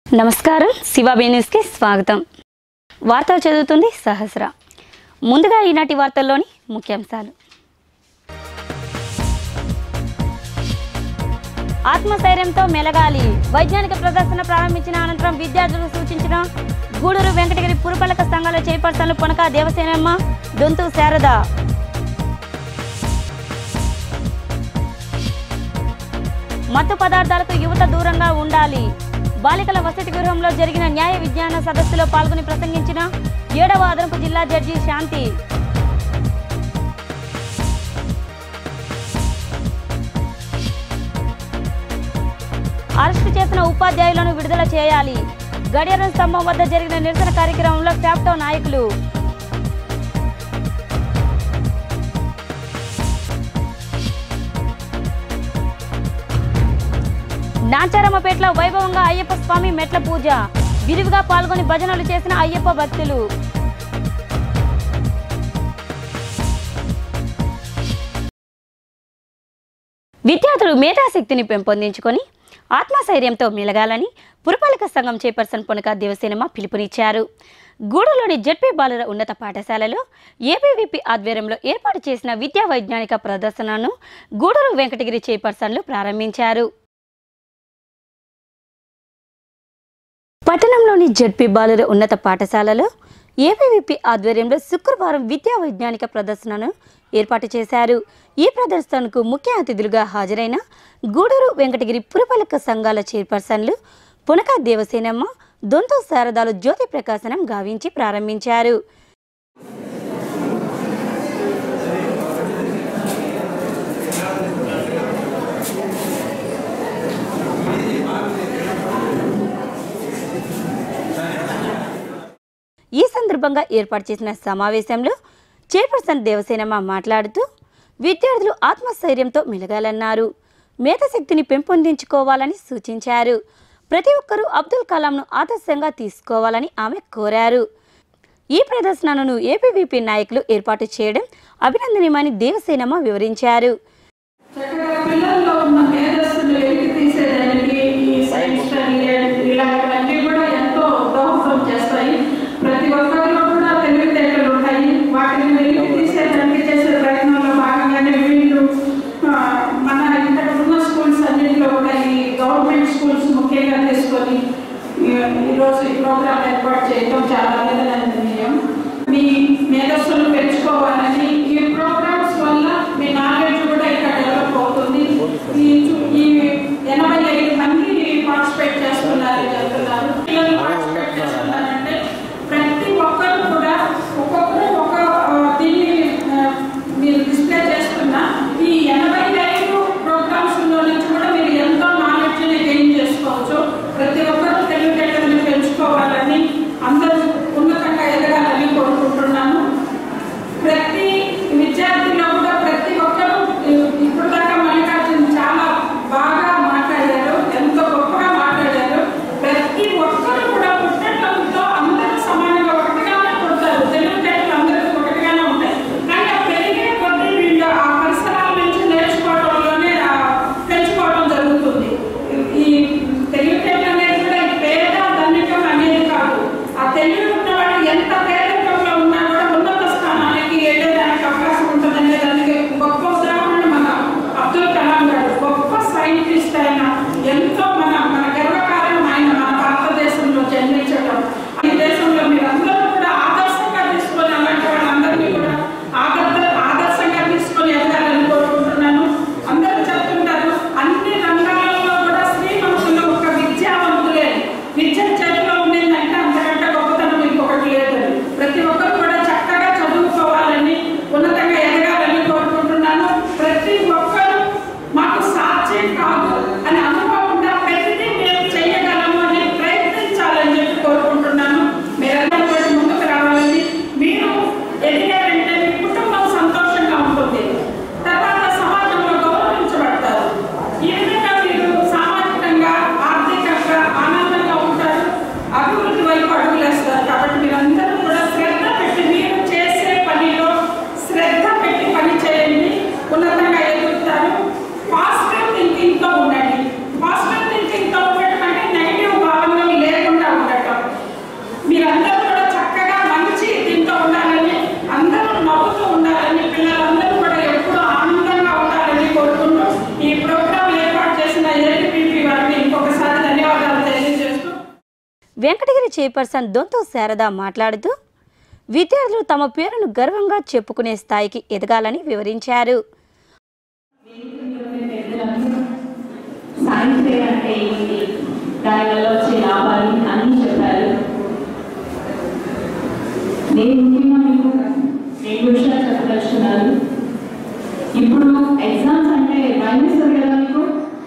నమస్కారం శివాబీ న్యూస్కి స్వాగతం వార్తలు చదువుతుంది సహస్ర ముందుగా ఈనాటి వార్తల్లోని ముఖ్యాంశాలు ఆత్మస్థైర్యంతో మెలగాలి వైజ్ఞానిక ప్రదర్శన ప్రారంభించిన అనంతరం విద్యార్థులకు సూచించిన గూడూరు వెంకటగిరి పురపాలక సంఘాల చైర్పర్సన్లు పొనక దేవసేనమ్మ దొంతు శారద మత్తు పదార్థాలకు యువత దూరంగా ఉండాలి బాలికల వసతి గృహంలో జరిగిన న్యాయ విజ్ఞాన సదస్సులో పాల్గొని ప్రసంగించిన ఏడవ అదనపు జిల్లా జడ్జి శాంతి అరెస్టు చేసిన ఉపాధ్యాయులను విడుదల చేయాలి గడియారం స్తంభం వద్ద జరిగిన నిరసన కార్యక్రమంలో ఫ్యాప్టో నాయకులు నాచారమ్మపేటలో వైభవంగా అయ్యప్ప స్వామి మెట్ల పూజ విరివిగా పాల్గొని భజనలు చేసిన అయ్యప్ప భక్తులు విద్యార్థులు మేధాశక్తిని పెంపొందించుకొని ఆత్మస్థైర్యంతో మెలగాలని పురపాలక సంఘం చైర్పర్సన్ పొనక దేవసేనమ్మ పిలుపునిచ్చారు గూడూరులోని జడ్పీ బాలుర ఉన్నత పాఠశాలలో ఏబీవీపీ ఆధ్వర్యంలో ఏర్పాటు చేసిన విద్యా వైజ్ఞానిక ప్రదర్శనను గూడూరు వెంకటగిరి చైర్పర్సన్లు ప్రారంభించారు పట్టణంలోని జడ్పీ బాలుర ఉన్నత పాఠశాలలో ఏబీవీపీ ఆధ్వర్యంలో శుక్రవారం విద్యా వైజ్ఞానిక ప్రదర్శనను ఏర్పాటు చేశారు ఈ ప్రదర్శనకు ముఖ్య అతిథులుగా హాజరైన గూడూరు వెంకటగిరి పురపాలక సంఘాల చైర్పర్సన్లు పునక దేవసేనమ్మ దొంతు శారదాలు జ్యోతి ప్రకాశనం గావించి ప్రారంభించారు ఈ సందర్భంగా ఏర్పాటు చేసిన సమావేశంలో చైర్పర్సన్ దేవసేనమ్మ మాట్లాడుతూ విద్యార్థులు ఆత్మస్థైర్యంతో మెలగాలన్నారు మేధశక్తిని పెంపొందించుకోవాలని సూచించారు ప్రతి ఒక్కరూ అబ్దుల్ కలాంను ఆదర్శంగా తీసుకోవాలని ఆమె కోరారు ఈ ప్రదర్శనను ఏపీవీపీ నాయకులు ఏర్పాటు చేయడం అభినందనీయమని దేవసేనమ్మ వివరించారు చక్కగా పిల్లల్లో ఉన్న మేధస్సును వెలికి తీసేదానికి ఈ సైన్స్ స్టడీ ఇలాంటివన్నీ కూడా ఎంతో దోహదం చేస్తాయి ప్రతి ఒక్కరిలో కూడా తెలివితేటలు ఉంటాయి వాటిని వెలికి తీసేదానికి చేసే ప్రయత్నంలో భాగంగానే వీళ్ళు ఆ, మన ఇక్కడ ఉన్న స్కూల్స్ అన్నింటిలో కూడా ఈ గవర్నమెంట్ స్కూల్స్ ముఖ్యంగా తీసుకొని ఈ- ఈరోజు ఈ ప్రోగ్రాం ఏర్పాటు చేయడం చాలా అభినందనీయం మీ మేధస్సును పెంచుకోవాలని ఈ ప్రోగ్రామ్స్ వల్ల మీ నాలెడ్జ్ కూడా ఇక్కడ డెవలప్ అవుతుంది ఈ చు- ఈ ఎనభై ఐదు మంది పార్టిసిపేట్ చేస్తున్నారు చెప్తున్నారు పిల్లలు పార్టిసిపేట్ చేస్తున్నారంటే ప్రతి ఒక్కరు కూడా ఒక్కొక్కరు ఒక ఆ, దీన్ని ఆ, మీరు డిస్ప్లే చేస్తున్న ఈ ఎనభై ఐదు ప్రోగ్రామ్స్ లో నుంచి కూడా మీరు ఎంతో నాలెడ్జ్ ని గెయిన్ చేసుకోవచ్చు ప్రతి ఒక్కరు తెలివితేటలను పెంచుకోవాలని అందరూ ఉన్నతంగా ఎదగాలని కోరుకుంటున్నాను ప్రతి వెంకటగిరి చైర్పర్సన్ దొంతు శారద మాట్లాడుతూ విద్యార్థులు తమ పేరును గర్వంగా చెప్పుకునే స్థాయికి ఎదగాలని వివరించారు సైన్స్ ఫేర్ అంటే ఏంటి దానివల్ల వచ్చే లాభాలు అన్నీ చెప్పారు నేను ముఖ్యంగా మీకు రెండు విషయాలు చెప్పదలుచుకున్నాను ఇప్పుడు ఎగ్జామ్స్ అంటే భయం వేస్తుంది కదా మీకు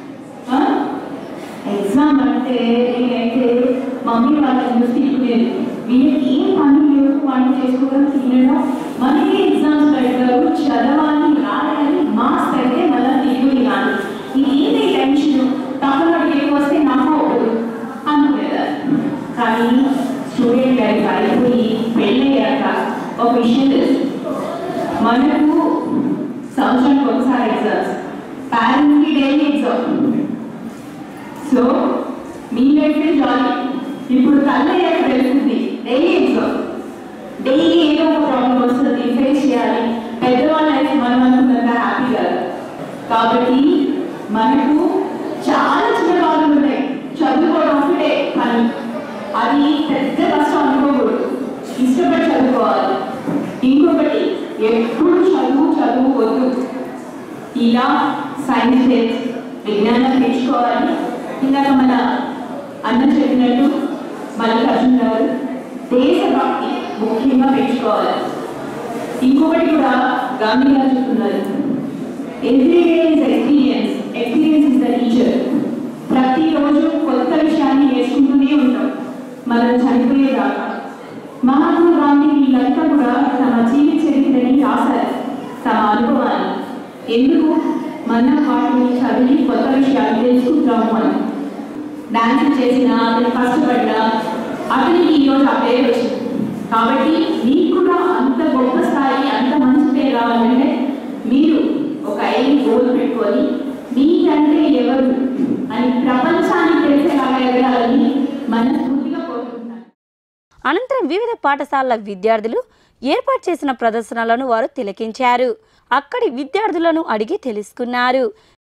ఎగ్జామ్ అంటే నేనైతే మమ్మీ వాళ్ళని చూసి తిట్టుకునేది వీళ్ళకి ఏం పనులు లేవు పనులు చేసుకోవడం తినడం మనకి ఎగ్జామ్స్ పెడతారు చదవాలి రాయాలి మార్క్స్ అయితే మళ్ళీ తిరుగుని కానీ ఇదేంటి టెన్షన్ తప్పని ఏం వస్తే నాకు అవ్వదు అనుకునేదాన్ని కానీ స్టూడెంట్ లైఫ్ అయిపోయి పెళ్ళయ్యాక ఒక విషయం తెలుసు మనకు సంవత్సరానికి ఒకసారి ఎగ్జామ్స్ పేరెంట్స్కి డైలీ ఎగ్జామ్ సో మీ లైఫ్ జాలీ ఇప్పుడు కళ్ళయ్యాక తెలుస్తుంది డైలీ ఎగ్జామ్ డైలీ ఏదో ఒక ప్రాబ్లం వస్తుంది ఫేస్ చేయాలి పెద్దవాళ్ళ లైఫ్ మనం అనుకున్నంత హ్యాపీ కాదు కాబట్టి మనకు చాలా చిన్న ప్రాబ్లం ఉన్నాయి చదువుకోవడం ఒకటే పని అది పెద్ద కష్టం అనుకోకూడదు ఇష్టపడి చదువుకోవాలి ఇంకొకటి ఎప్పుడు చదువు చదువు వద్దు ఇలా సైన్స్ ఫేర్ విజ్ఞానం నేర్చుకోవాలి ఇందాక మన అన్న చెప్పినట్టు మల్లికార్జున గారు దేశభక్తి ముఖ్యంగా పెంచుకోవాలి ఇంకొకటి కూడా గాంధీ గారు చెప్తున్నారు every day is experience experience is the teacher ప్రతిరోజు కొత్త విషయాన్ని నేర్చుకుంటూనే ఉంటాం మనం చనిపోయేదాకా మహాత్మా గాంధీ వీళ్ళంతా కూడా తమ జీవిత చరిత్రని రాశారు తమ అనుభవాన్ని ఎందుకు మనం వాటిని చదివి కొత్త విషయాలు తెలుసుకుంటాము అని డాన్స్ చేసిన అతను కష్టపడ్డా అతనికి ఈరోజు ఆ పేరు వచ్చింది కాబట్టి మీకు కూడా అంత గొప్ప స్థాయి అంత మంచి పేరు రావాలంటే మీరు ఒక ఐదు గోల్ పెట్టుకొని మీకంటే ఎవరు అని ప్రపంచానికి తెలిసేలాగా ఎదగాలని మనస్ఫూర్తిగా కోరుకుంటున్నాను అనంతరం వివిధ పాఠశాలల విద్యార్థులు ఏర్పాటు చేసిన ప్రదర్శనలను వారు తిలకించారు అక్కడి విద్యార్థులను అడిగి తెలుసుకున్నారు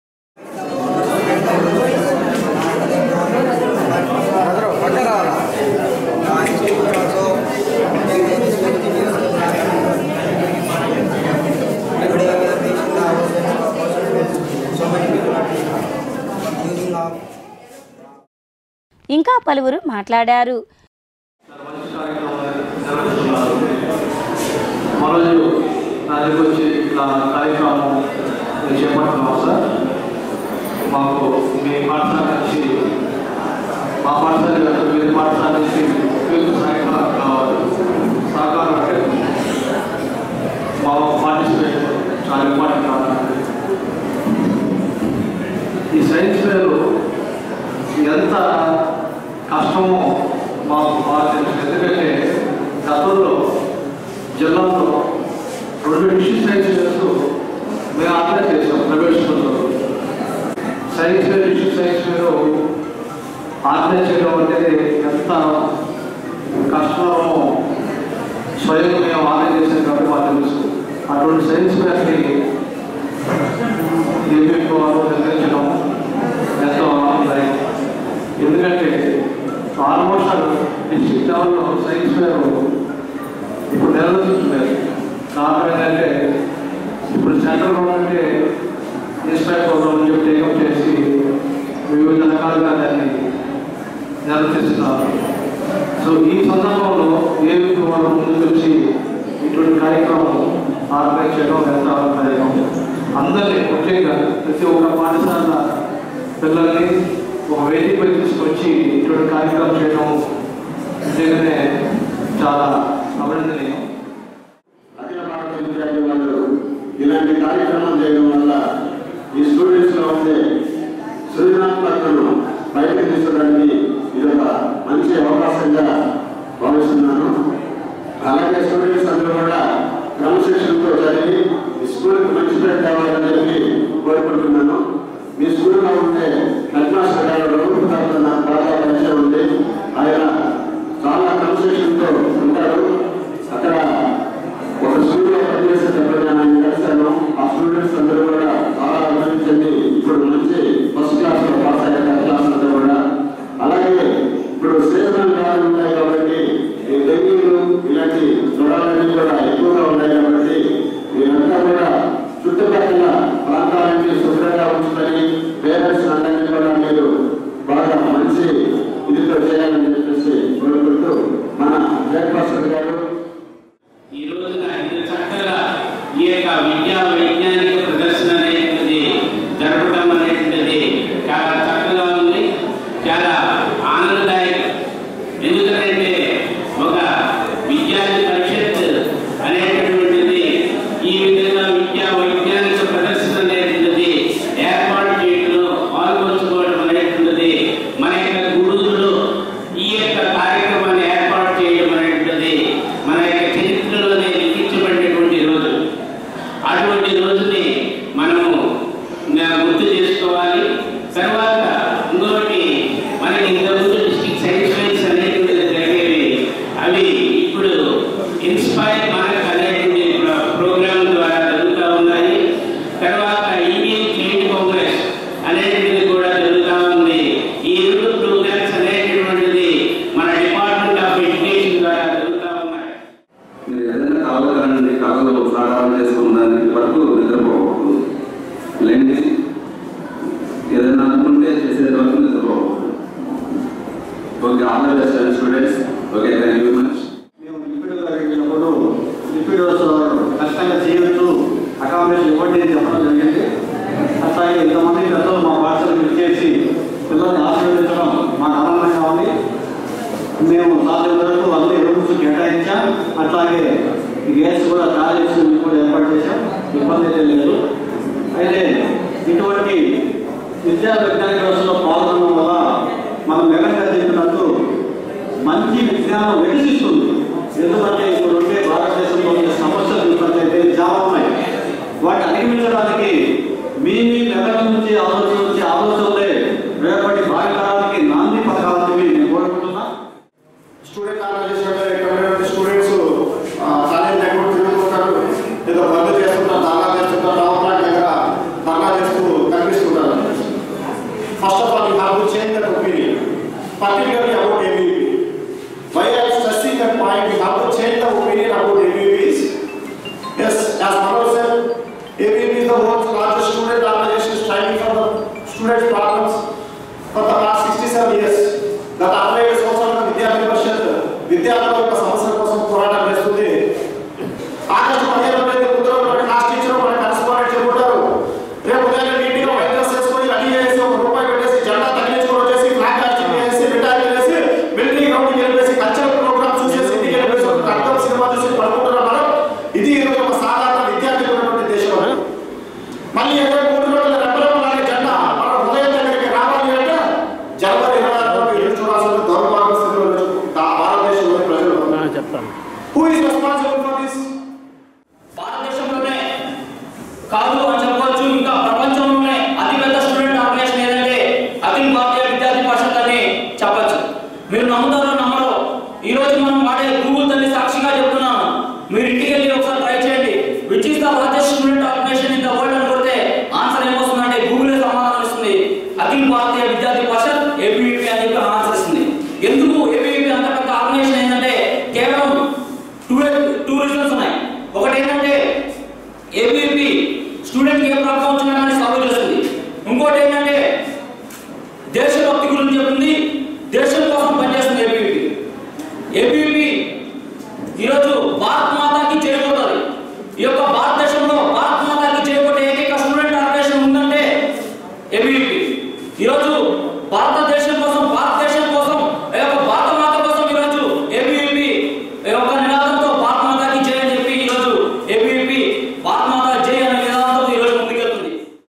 ఇంకా పలువురు మాట్లాడారు మరోజు నా దగ్గర వచ్చి ఇట్లా కార్యక్రమం నేను చేపడుతున్నాం సార్ మాకు మీ పాఠశాల నుంచి మా పాఠశాల కాదు, వేరే పాఠశాల నుంచి మీకు సహాయకాలం కావాలి సహకారం అంటే మా పార్టిసిపేట్ చాలా ఇంపార్టెంట్ కావాలి ఈ సైన్స్ ఫేర్ ఎంత కష్టమో మాకు బాగా తెలుసు ఎందుకంటే గతంలో జిల్లాలో రెండు డిస్ట్రిక్ట్ సైన్స్ ఫేర్స్ మేము ఆర్గనైజ్ చేసాం ప్రైవేట్ స్కూల్లో science fair district science fair organise చేయడం అనేది ఎంత కష్టమో స్వయం మేము ఆర్గనైజ్ చేసాం కాబట్టి మాకు తెలుసు అటువంటి సైన్స్ ఫేర్ని ఏపీకి వారు నిర్వహించడం ఎంతో ఆనందదాయకం ఎందుకంటే ఆల్మోస్ట్ డిస్ట్రిక్ట్ లెవెల్లో సైన్స్ ఫేర్ ఇప్పుడు నిర్వహిస్తున్నారు కారణం ఏంటంటే ఇప్పుడు సెంట్రల్ గవర్నమెంట్ ఇన్స్పైర్ ప్రోగ్రామ్ అని చెప్పి టేకప్ చేసి వివిధ రకాలుగా దాన్ని నిర్వర్తిస్తున్నారు సో ఈ సందర్భంలో ఏ వాళ్ళు ముందుకు వచ్చి ఇటువంటి కార్యక్రమం ఆర్గనైజ్ చేయడం ఎంత ఆనందదాయకం అందరినీ ముఖ్యంగా ప్రతి ఒక్క పాఠశాల పిల్లల్ని ఒక వేదికపై తీసుకొచ్చి ఇటువంటి కార్యక్రమం చేయడం నిజంగానే చాలా అభినందనీయం అఖిల భారత విద్యార్థి వాళ్ళు ఇలాంటి కార్యక్రమం చేయడం వల్ల ఈ స్టూడెంట్స్ లో ఉండే సృజనాత్మకతను బయటకు తీసుకోవడానికి ఇది ఒక మంచి అవకాశంగా భావిస్తున్నాను అలాగే స్టూడెంట్స్ అందరూ కూడా క్రమశిక్షణతో చదివి ఈ స్కూల్కి మంచి పేరు తేవాలని చెప్పి కోరుకుంటున్నాను మీ స్కూల్లో ఉండే హెడ్ మాస్టర్ గారు రఘుపతి నాకు బాగా పరిచయం ఉంది ఆయన చాలా క్రమశిక్షణతో ఉంటారు సీజనల్ వ్యాధులు ఉన్నాయి కాబట్టి ఈ డెంగ్యూలు ఇలాంటి జ్వరాలన్నీ కూడా ఎక్కువగా ఉన్నాయి కాబట్టి మీరంతా కూడా చుట్టుపక్కల ప్రాంతాలన్నీ శుభ్రంగా ఉంచుకొని పేరెంట్స్ అందరినీ కూడా మీరు బాగా మంచి ఇదితో చేయాలని చెప్పేసి కోరుకుంటూ మన జగన్ గారు ఈ రోజున ఇది చక్కగా ఈ యొక్క విద్యా వైజ్ఞానిక ప్రదర్శన అనేటువంటిది జరపడం అనేటువంటిది చాలా చక్కగా ఉంది చాలా ఆనందదాయకం ఎందుకంటే ఒక విద్యార్థి పరిషత్ అనేటటువంటిది ఈ విధంగా విద్యా వైజ్ఞానిక ప్రదర్శన అనేటువంటిది ఏర్పాటు చేయడంలో పాల్గొంచుకోవడం అనేటువంటిది మన యొక్క గురువులు ఈ యొక్క కార్యక్రమాన్ని ఏర్పాటు చేయడం అనేటువంటిది మన యొక్క చరిత్రలోనే లిఖించబడినటువంటి రోజు అటువంటి రోజుని మనము నా- గుర్తు చేసుకోవాలి తర్వాత ఇంకొకటి మనకి ఇంతకుముందు డిస్ట్రిక్ట్ సైన్స్ ఫెయిర్స్ అనేటువంటిది జరిగేవి అవి ఇప్పుడు ఇన్స్పైర్ మార్క్ అనేటువంటి ప్ర- ప్రోగ్రామ్ ద్వారా జరుగుతూ ఉన్నాయి తర్వాత ఇండియన్ క్లినిక్ కాంగ్రెస్ అనేటువంటిది కూడా జరుగుతూ ఉంది ఈ రెండు ప్రోగ్రామ్స్ అనేటువంటిది మన డిపార్ట్మెంట్ ఆఫ్ ఎడ్యుకేషన్ ద్వారా జరుగుతూ ఉన్నాయి మీరు ఏదైనా కావాలండి కళలు సాకారం చేసుకున్న దానికి వరకు నిద్రపోకూడదు లేని ఏదైనా అనుకుంటే చేసే వరకు నిద్రపోకూడదు okay all the best students okay thank you much మేము లిక్విడ్ వెళ్ళినప్పుడు లిక్విడ్ కష్టంగా చేయొచ్చు అకామిడేషన్ ఇవ్వండి అని చెప్పడం జరిగింది అట్లాగే ఇంతమంది పెద్దలు మా పాఠశాలకు ఇచ్చేసి పిల్లల్ని ఆశీర్వదించడం మాకు ఆనందంగా ఉంది మేము సాధ్యం వరకు అన్ని రూమ్స్ కేటాయించాం అట్లాగే ఈ గ్యాస్ కూడా కాలేజ్ కూడా ఏర్పాటు చేశాం ఇబ్బంది అయితే లేదు అయితే ఇటువంటి విద్యా వైజ్ఞానిక వ్యవస్థలో పాల్గొనడం వల్ల మనం మెగంగా చెప్పినట్టు మంచి విజ్ఞానం వికసిస్తుంది ఎందుకంటే ఇప్పుడు ఉండే భారతదేశంలో ఉండే సమస్యలు చూసినట్లయితే చాలా ఉన్నాయి వాటిని అధిగమించడానికి మీ మీ మెదడు నుంచి ఆలోచన నుంచి ఆలోచనలే రేపటి భావితరానికి నాంది పథకాలని నేను కోరుకుంటున్నా స్టూడెంట్ ఆర్గనైజేషన్ ఇక్కడ స్టూడెంట్స్ కాలేజ్ దగ్గర తిరుగుతుంటారు ఏదో బంద్ చేస్తుంటారు దాగా చేస్తుంటారు రావడానికి దగ్గర దాగా చేస్తూ కనిపిస్తుంటారు first of all you have to change that opinion particularly about ABV why are stressing that point you have to change the opinion about ABVs is as Manoj sir ABV is the world's largest student organization striving for the students' problems for the past 67 years. గత అరవై ఏడు సంవత్సరాల విద్యార్థి పరిషత్ విద్యార్థుల యొక్క సమస్యల కోసం పోరాటం చేస్తుంది ఆగస్టు పదిహేను తేదీ ముందు మన క్లాస్ టీచర్ మన కరెస్పాండెంట్ చెప్పుకుంటారు రేపు ఉదయం నీట్గా వైట్ డ్రెస్ వేసుకొని రెడీ చేసి ఒక రూపాయి పెట్టేసి జెండా తగిలించుకొని వచ్చేసి ఫ్లాగ్ హాస్టింగ్ చేసి రిటైర్ చేసి మిలిటరీ గ్రౌండ్కి వెళ్ళేసి కల్చరల్ ప్రోగ్రామ్ చూసేసి ఇంటికి వెళ్ళేసి ఒక అర్థం సినిమా చూసి పడుకుంటున్నాం మనం ఇది ఈరోజు ఒక సాధారణ విద్యార్థి ఉన్నటువంటి దేశం మళ్ళీ ఇరవై మూడు రోజుల రెప్పరెప్పలాగే జెండా మన హృదయం దగ్గరికి రావాలి అంటే జనవరి ఇరవై ఆరులో ఎదురు చూడాల్సిన దౌర్భాగ్య స్థితిలో ఉన్న భారతదేశంలోని ప్రజలు చెప్తాను who is responsible for this భారతదేశంలోనే కాదు అని చెప్పవచ్చు ఇంకా ప్రపంచంలోనే అతిపెద్ద స్టూడెంట్ ఆర్గనైజేషన్ ఏదంటే అఖిల భారతీయ విద్యార్థి పరిషత్ అని చెప్పచ్చు మీరు నమ్ముతారో నమ్మరో ఈ రోజు మనం వాడే గూగుల్ తల్లి సాక్షిగా చెప్తున్నాను మీరు ఇంటికి వెళ్ళి ఒకసారి ట్రై చేయండి which is the largest student organisation in the world అని కొడితే ఆన్సర్ ఏమొస్తుందంటే గూగులే సమాధానం ఇస్తుంది అఖిల భారతీయ విద్యార్థి పరిషత్ ఏబీవీపీ అని చెప్పి ఆన్సర్ ఇస్తుంది ఎందుకు ఏబీవీపీ అంత పెద్ద ఆర్గనైజేషన్ ఏంటంటే కేవలం టూ టూ రీజన్స్ ఉన్నాయి ఒకటి ఏంటంటే ఏబీవీపీ స్టూడెంట్కి ఏ ప్రాబ్లం వచ్చినా కానీ సాల్వ్ చేస్తుంది ఇంకోటి ఏంటంటే దేశభక్తి గురించి చెప్తుంది దేశం కోసం పనిచేస్తుంది ఏబీవీపీ ఏబీవీపీ ఈరోజు భారత్ మాతాకి చేయబోతుంది ఈ యొక్క భారతదేశంలో భారత్ మాతాకి చేయబోయే ఏకైక స్టూడెంట్ ఆర్గనైజేషన్ ఉందంటే ఏబీవీపీ ఈరోజు భారతదేశం కోసం భారతదేశం కోసం ఈ యొక్క భారత మాత కోసం ఈరోజు ఏబీవీపీ ఈ యొక్క నినాదంతో భారత మాతాకి జై అని చెప్పి ఈరోజు ఏబీవీపీ భారత మాత జై అనే నినాదంతో ఈరోజు ముందుకెళ్తుంది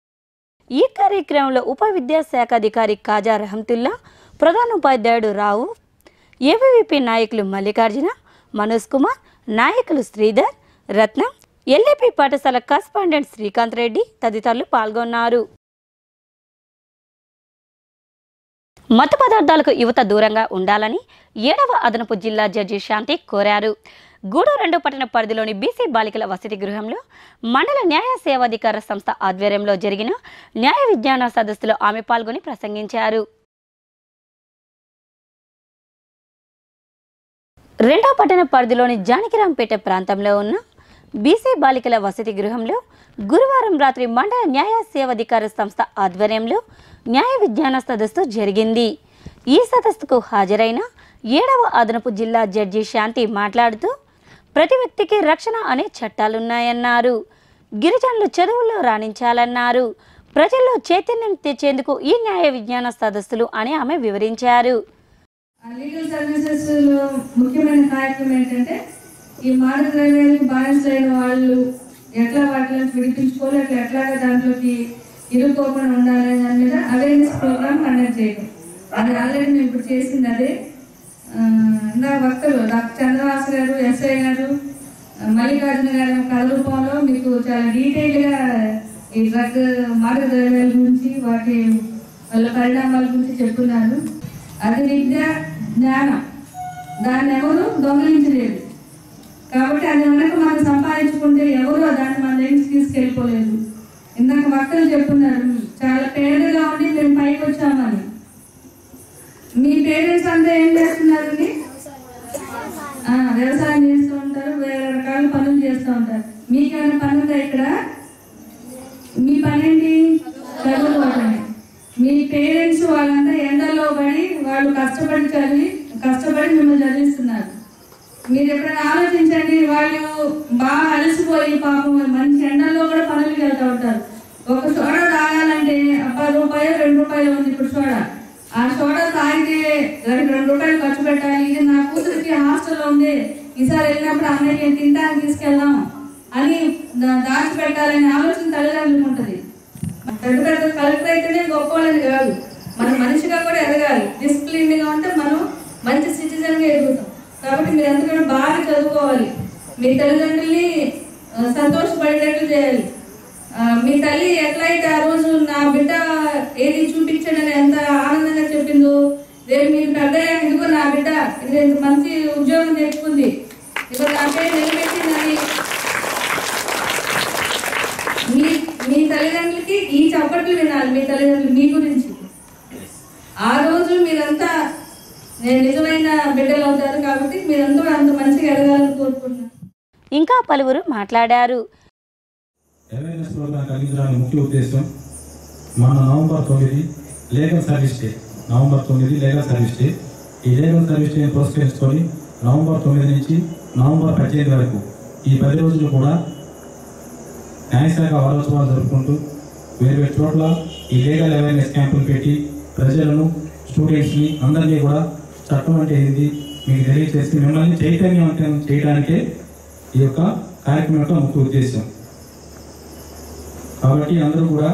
ఈ కార్యక్రమంలో ఉప విద్యాశాఖ అధికారి కాజా రహంతుల్లా ప్రధాన ఉపాధ్యాయుడు రావు ఏబీవీపీ నాయకులు మల్లికార్జున మనోజ్ కుమార్ నాయకులు శ్రీధర్ రత్నం ఎల్ఏపి పాఠశాల కరస్పాండెంట్ శ్రీకాంత్ రెడ్డి తదితరులు పాల్గొన్నారు మత్తు పదార్థాలకు యువత దూరంగా ఉండాలని ఏడవ అదనపు జిల్లా జడ్జి శాంతి కోరారు గూడూరు రెండో పట్టణ పరిధిలోని బీసీ బాలికల వసతి గృహంలో మండల న్యాయ సేవాధికార సంస్థ ఆధ్వర్యంలో జరిగిన న్యాయ విజ్ఞాన సదస్సులో ఆమె పాల్గొని ప్రసంగించారు రెండో పట్టణ పరిధిలోని జానకిరాంపేట ప్రాంతంలో ఉన్న బీసీ బాలికల వసతి గృహంలో గురువారం రాత్రి మండల న్యాయ సేవాధికార సంస్థ ఆధ్వర్యంలో న్యాయ విజ్ఞాన సదస్సు జరిగింది ఈ సదస్సుకు హాజరైన ఏడవ అదనపు జిల్లా జడ్జి శాంతి మాట్లాడుతూ ప్రతి వ్యక్తికి రక్షణ అనే చట్టాలున్నాయన్నారు గిరిజనులు చదువుల్లో రాణించాలన్నారు ప్రజల్లో చైతన్యం తెచ్చేందుకు ఈ న్యాయ విజ్ఞాన సదస్సులు అని ఆమె వివరించారు ఆ లీగల్ సర్వీసెస్ లో ముఖ్యమైన కార్యక్రమం ఏంటంటే ఈ మాదక ద్రవ్యాలకు బానిసలైన వాళ్ళు ఎట్లా వాటిని విడిపించుకోవాలి అట్లా ఎట్లాగా దాంట్లోకి ఇరుక్కోకుండా ఉండాలి దాని మీద అవేర్నెస్ ప్రోగ్రామ్ కండక్ట్ చేయడం అది ఆల్రెడీ మేము ఇప్పుడు చేసింది అదే ఆ, ఇందా వక్తలు డాక్టర్ చంద్రవాస గారు ఎస్ఐ గారు ఆ, మల్లికార్జున గారి కథ రూపంలో మీకు చాలా డీటెయిల్గా ఈ డ్రగ్ మాదక ద్రవ్యాల గురించి వాటి వాళ్ళ పరిణామాల గురించి చెప్తున్నారు అది విద్య జ్ఞానం దాన్ని ఎవరు దొంగలించలేదు కాబట్టి అది కనుక మనం సంపాదించుకుంటే ఎవరు దాన్ని మన దగ్గరికి తీసుకెళ్ళిపోలేదు ఇందాక భక్తులు చెప్తున్నారు చాలా పేదగా ఉండి మేము పైకి వచ్చామని మీ పేరెంట్స్ అంతా ఏం చేస్తున్నారండి ఆ, వ్యవసాయం చేస్తూ ఉంటారు వేరే రకాల పనులు చేస్తూ ఉంటారు మీకేమైనా పని ఉందా ఇక్కడ మీ పని ఏంటి చదువుకోవటమే మీ పేరెంట్స్ వాళ్ళంతా ఎండలో పడి వాళ్ళు కష్టపడి చదివి కష్టపడి మిమ్మల్ని చదివిస్తున్నారు మీరు ఎప్పుడైనా ఆలోచించండి వాళ్ళు బాగా అలసిపోయి పాపం మంచి ఎండల్లో కూడా పనులకు వెళ్తూ ఉంటారు ఒక సోడా తాగాలంటే అబ్బా రూపాయలు రెండు రూపాయలు ఉంది ఇప్పుడు సోడా ఆ సోడా తాగితే దానికి రెండు రూపాయలు ఖర్చు పెట్టాలి ఇది నా కూతురికి హాస్టల్లో ఉంది ఈసారి వెళ్ళినప్పుడు అన్నయ్య తినడానికి తీసుకెళ్దాం అని దా- దాచిపెట్టాలనే ఆలోచన తల్లిదండ్రులకు ఉంటుంది పెద్ద పెద్ద కలెక్టర్ అయితేనే గొప్ప వాళ్ళని కాదు మనం మనిషిగా కూడా ఎదగాలి డిసిప్లిన్ గా ఉంటే మనం మంచి సిటిజన్ గా ఎదుగుతాం కాబట్టి మీరు ఎందుకంటే బాగా చదువుకోవాలి మీ తల్లిదండ్రుల్ని ఆ, సంతోషపడేటట్లు చేయాలి ఆ, మీ తల్లి ఎట్లయితే ఆ రోజు నా బిడ్డ ఏది చూపించాడని ఎంత ఆనందంగా చెప్పిందో రేపు మీరు పెద్ద ఇదిగో నా బిడ్డ ఇది ఇంత మంచి ఉద్యోగం తెచ్చుకుంది ఇప్పుడు నా పేరు నిలబెట్టిందని మీ మీ తల్లిదండ్రులకి ఈ చప్పట్లు వినాలి మీ తల్లిదండ్రులు మీ గురించి ఆ రోజు మీరంతా నేను నిజమైన బిడ్డలు అవుతారు కాబట్టి మీరంతా అంత మంచిగా ఎదగాలని కోరుకుంటున్నాను ఇంకా పలువురు మాట్లాడారు అవేర్నెస్ ప్రోగ్రాం కలిగించడానికి ముఖ్య ఉద్దేశం మన నవంబర్ తొమ్మిది లీగల్ సర్వీస్ డే నవంబర్ తొమ్మిది లీగల్ సర్వీస్ డే ఈ లీగల్ సర్వీస్ డే పురస్కరించుకొని నవంబర్ తొమ్మిది నుంచి నవంబర్ పద్దెనిమిది వరకు ఈ పది రోజులు కూడా న్యాయశాఖ వారోత్సవాలు జరుపుకుంటూ వేరు వేరు చోట్ల ఈ లీగల్ అవేర్నెస్ క్యాంపులు పెట్టి ప్రజలను స్టూడెంట్స్ని అందరినీ కూడా చట్టం అంటే ఏంది మీకు తెలియజేసి మిమ్మల్ని చైతన్యవంతం చేయడానికే ఈ యొక్క కార్యక్రమం యొక్క ముఖ్య ఉద్దేశం కాబట్టి అందరూ కూడా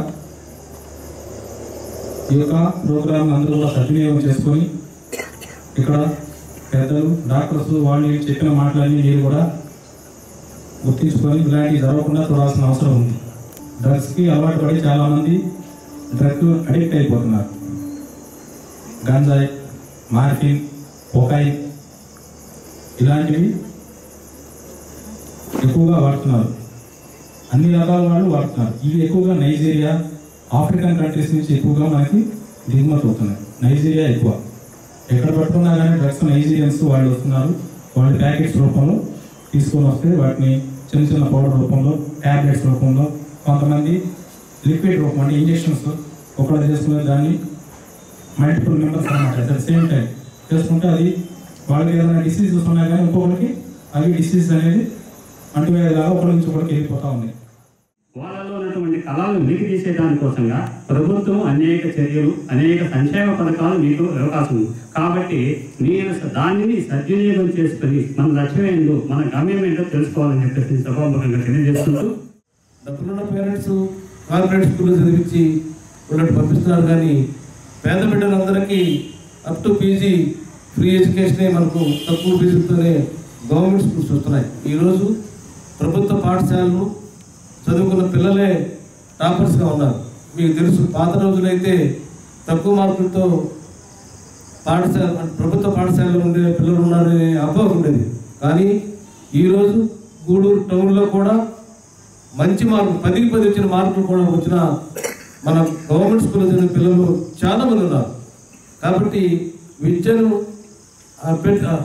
ఈ యొక్క ప్రోగ్రామ్ అందరూ కూడా సద్వినియోగం చేసుకొని ఇక్కడ పెద్దలు డాక్టర్స్ వాళ్ళు వీళ్ళు చెప్పిన మాటలన్నీ మీరు కూడా గుర్తించుకొని ఇలాంటివి జరగకుండా చూడాల్సిన అవసరం ఉంది డ్రగ్స్కి అలవాటు పడి చాలామంది డ్రగ్ అడిక్ట్ అయిపోతున్నారు గంజాయి మార్ఫిన్ పొకాయి ఇలాంటివి ఎక్కువగా వాడుతున్నారు అన్ని రకాల వాళ్ళు వాడుతున్నారు ఇవి ఎక్కువగా నైజీరియా ఆఫ్రికన్ కంట్రీస్ నుంచి ఎక్కువగా మనకి దిగుమతి అవుతున్నాయి నైజీరియా ఎక్కువ ఎక్కడ పట్టుకున్నా కానీ డ్రగ్స్ నైజీరియన్స్ వాళ్ళు వస్తున్నారు వాళ్ళు ప్యాకెట్స్ రూపంలో తీసుకొని వస్తే వాటిని చిన్న చిన్న పౌడర్ రూపంలో ట్యాబ్లెట్స్ రూపంలో కొంతమంది లిక్విడ్ రూపం అంటే ఇంజెక్షన్స్ ఒకటి చేసుకునే దాన్ని మల్టిపుల్ మెంబర్స్ అనమాట అట్ ద సేమ్ టైం చేసుకుంటే అది వాళ్ళకి ఏదైనా డిసీజెస్ ఉన్నా కానీ ఇంకొకరికి అవి డిసీజ్ అనేది అంటువ్యాధిలాగా ఒకరి నుంచి ఒకరికి వెళ్ళిపోతా ఉన్నాయి వాళ్ళలో ఉన్నటువంటి కళలను వెలికి తీసే దానికోసంగా ప్రభుత్వం అనేక చర్యలు అనేక సంక్షేమ పథకాలు మీకు అవకాశం ఉంది కాబట్టి మీరు దానిని సద్వినియోగం చేసుకొని మన లక్ష్యం ఏందో మన గమ్యం ఏంటో తెలుసుకోవాలని చెప్పేసి సభాముఖంగా తెలియజేస్తుంటూ డబ్బులున్న పేరెంట్స్ కార్పొరేట్ స్కూల్లో చదివించి ఉన్నట్టు పంపిస్తున్నారు కానీ పేద బిడ్డలందరికీ అప్ టు పీజీ ఫ్రీ ఎడ్యుకేషనే మనకు తక్కువ ఫీజులతోనే గవర్నమెంట్ స్కూల్స్ వస్తున్నాయి ఈరోజు ప్రభుత్వ పాఠశాలలు చదువుకున్న పిల్లలే టాపర్స్గా ఉన్నారు మీకు తెలుసు పాత రోజులైతే తక్కువ మార్కులతో పాఠశాల అంటే ప్రభుత్వ పాఠశాలలో ఉండే పిల్లలు ఉన్నారనే అపోహ ఉండేది కానీ ఈరోజు గూడూరు టౌన్లో కూడా మంచి మార్కులు పదికి పది వచ్చిన మార్కులు కూడా వచ్చిన మన గవర్నమెంట్ స్కూల్లో చదివిన పిల్లలు చాలా మంది ఉన్నారు కాబట్టి విద్యను ఆ పెట్- ఆ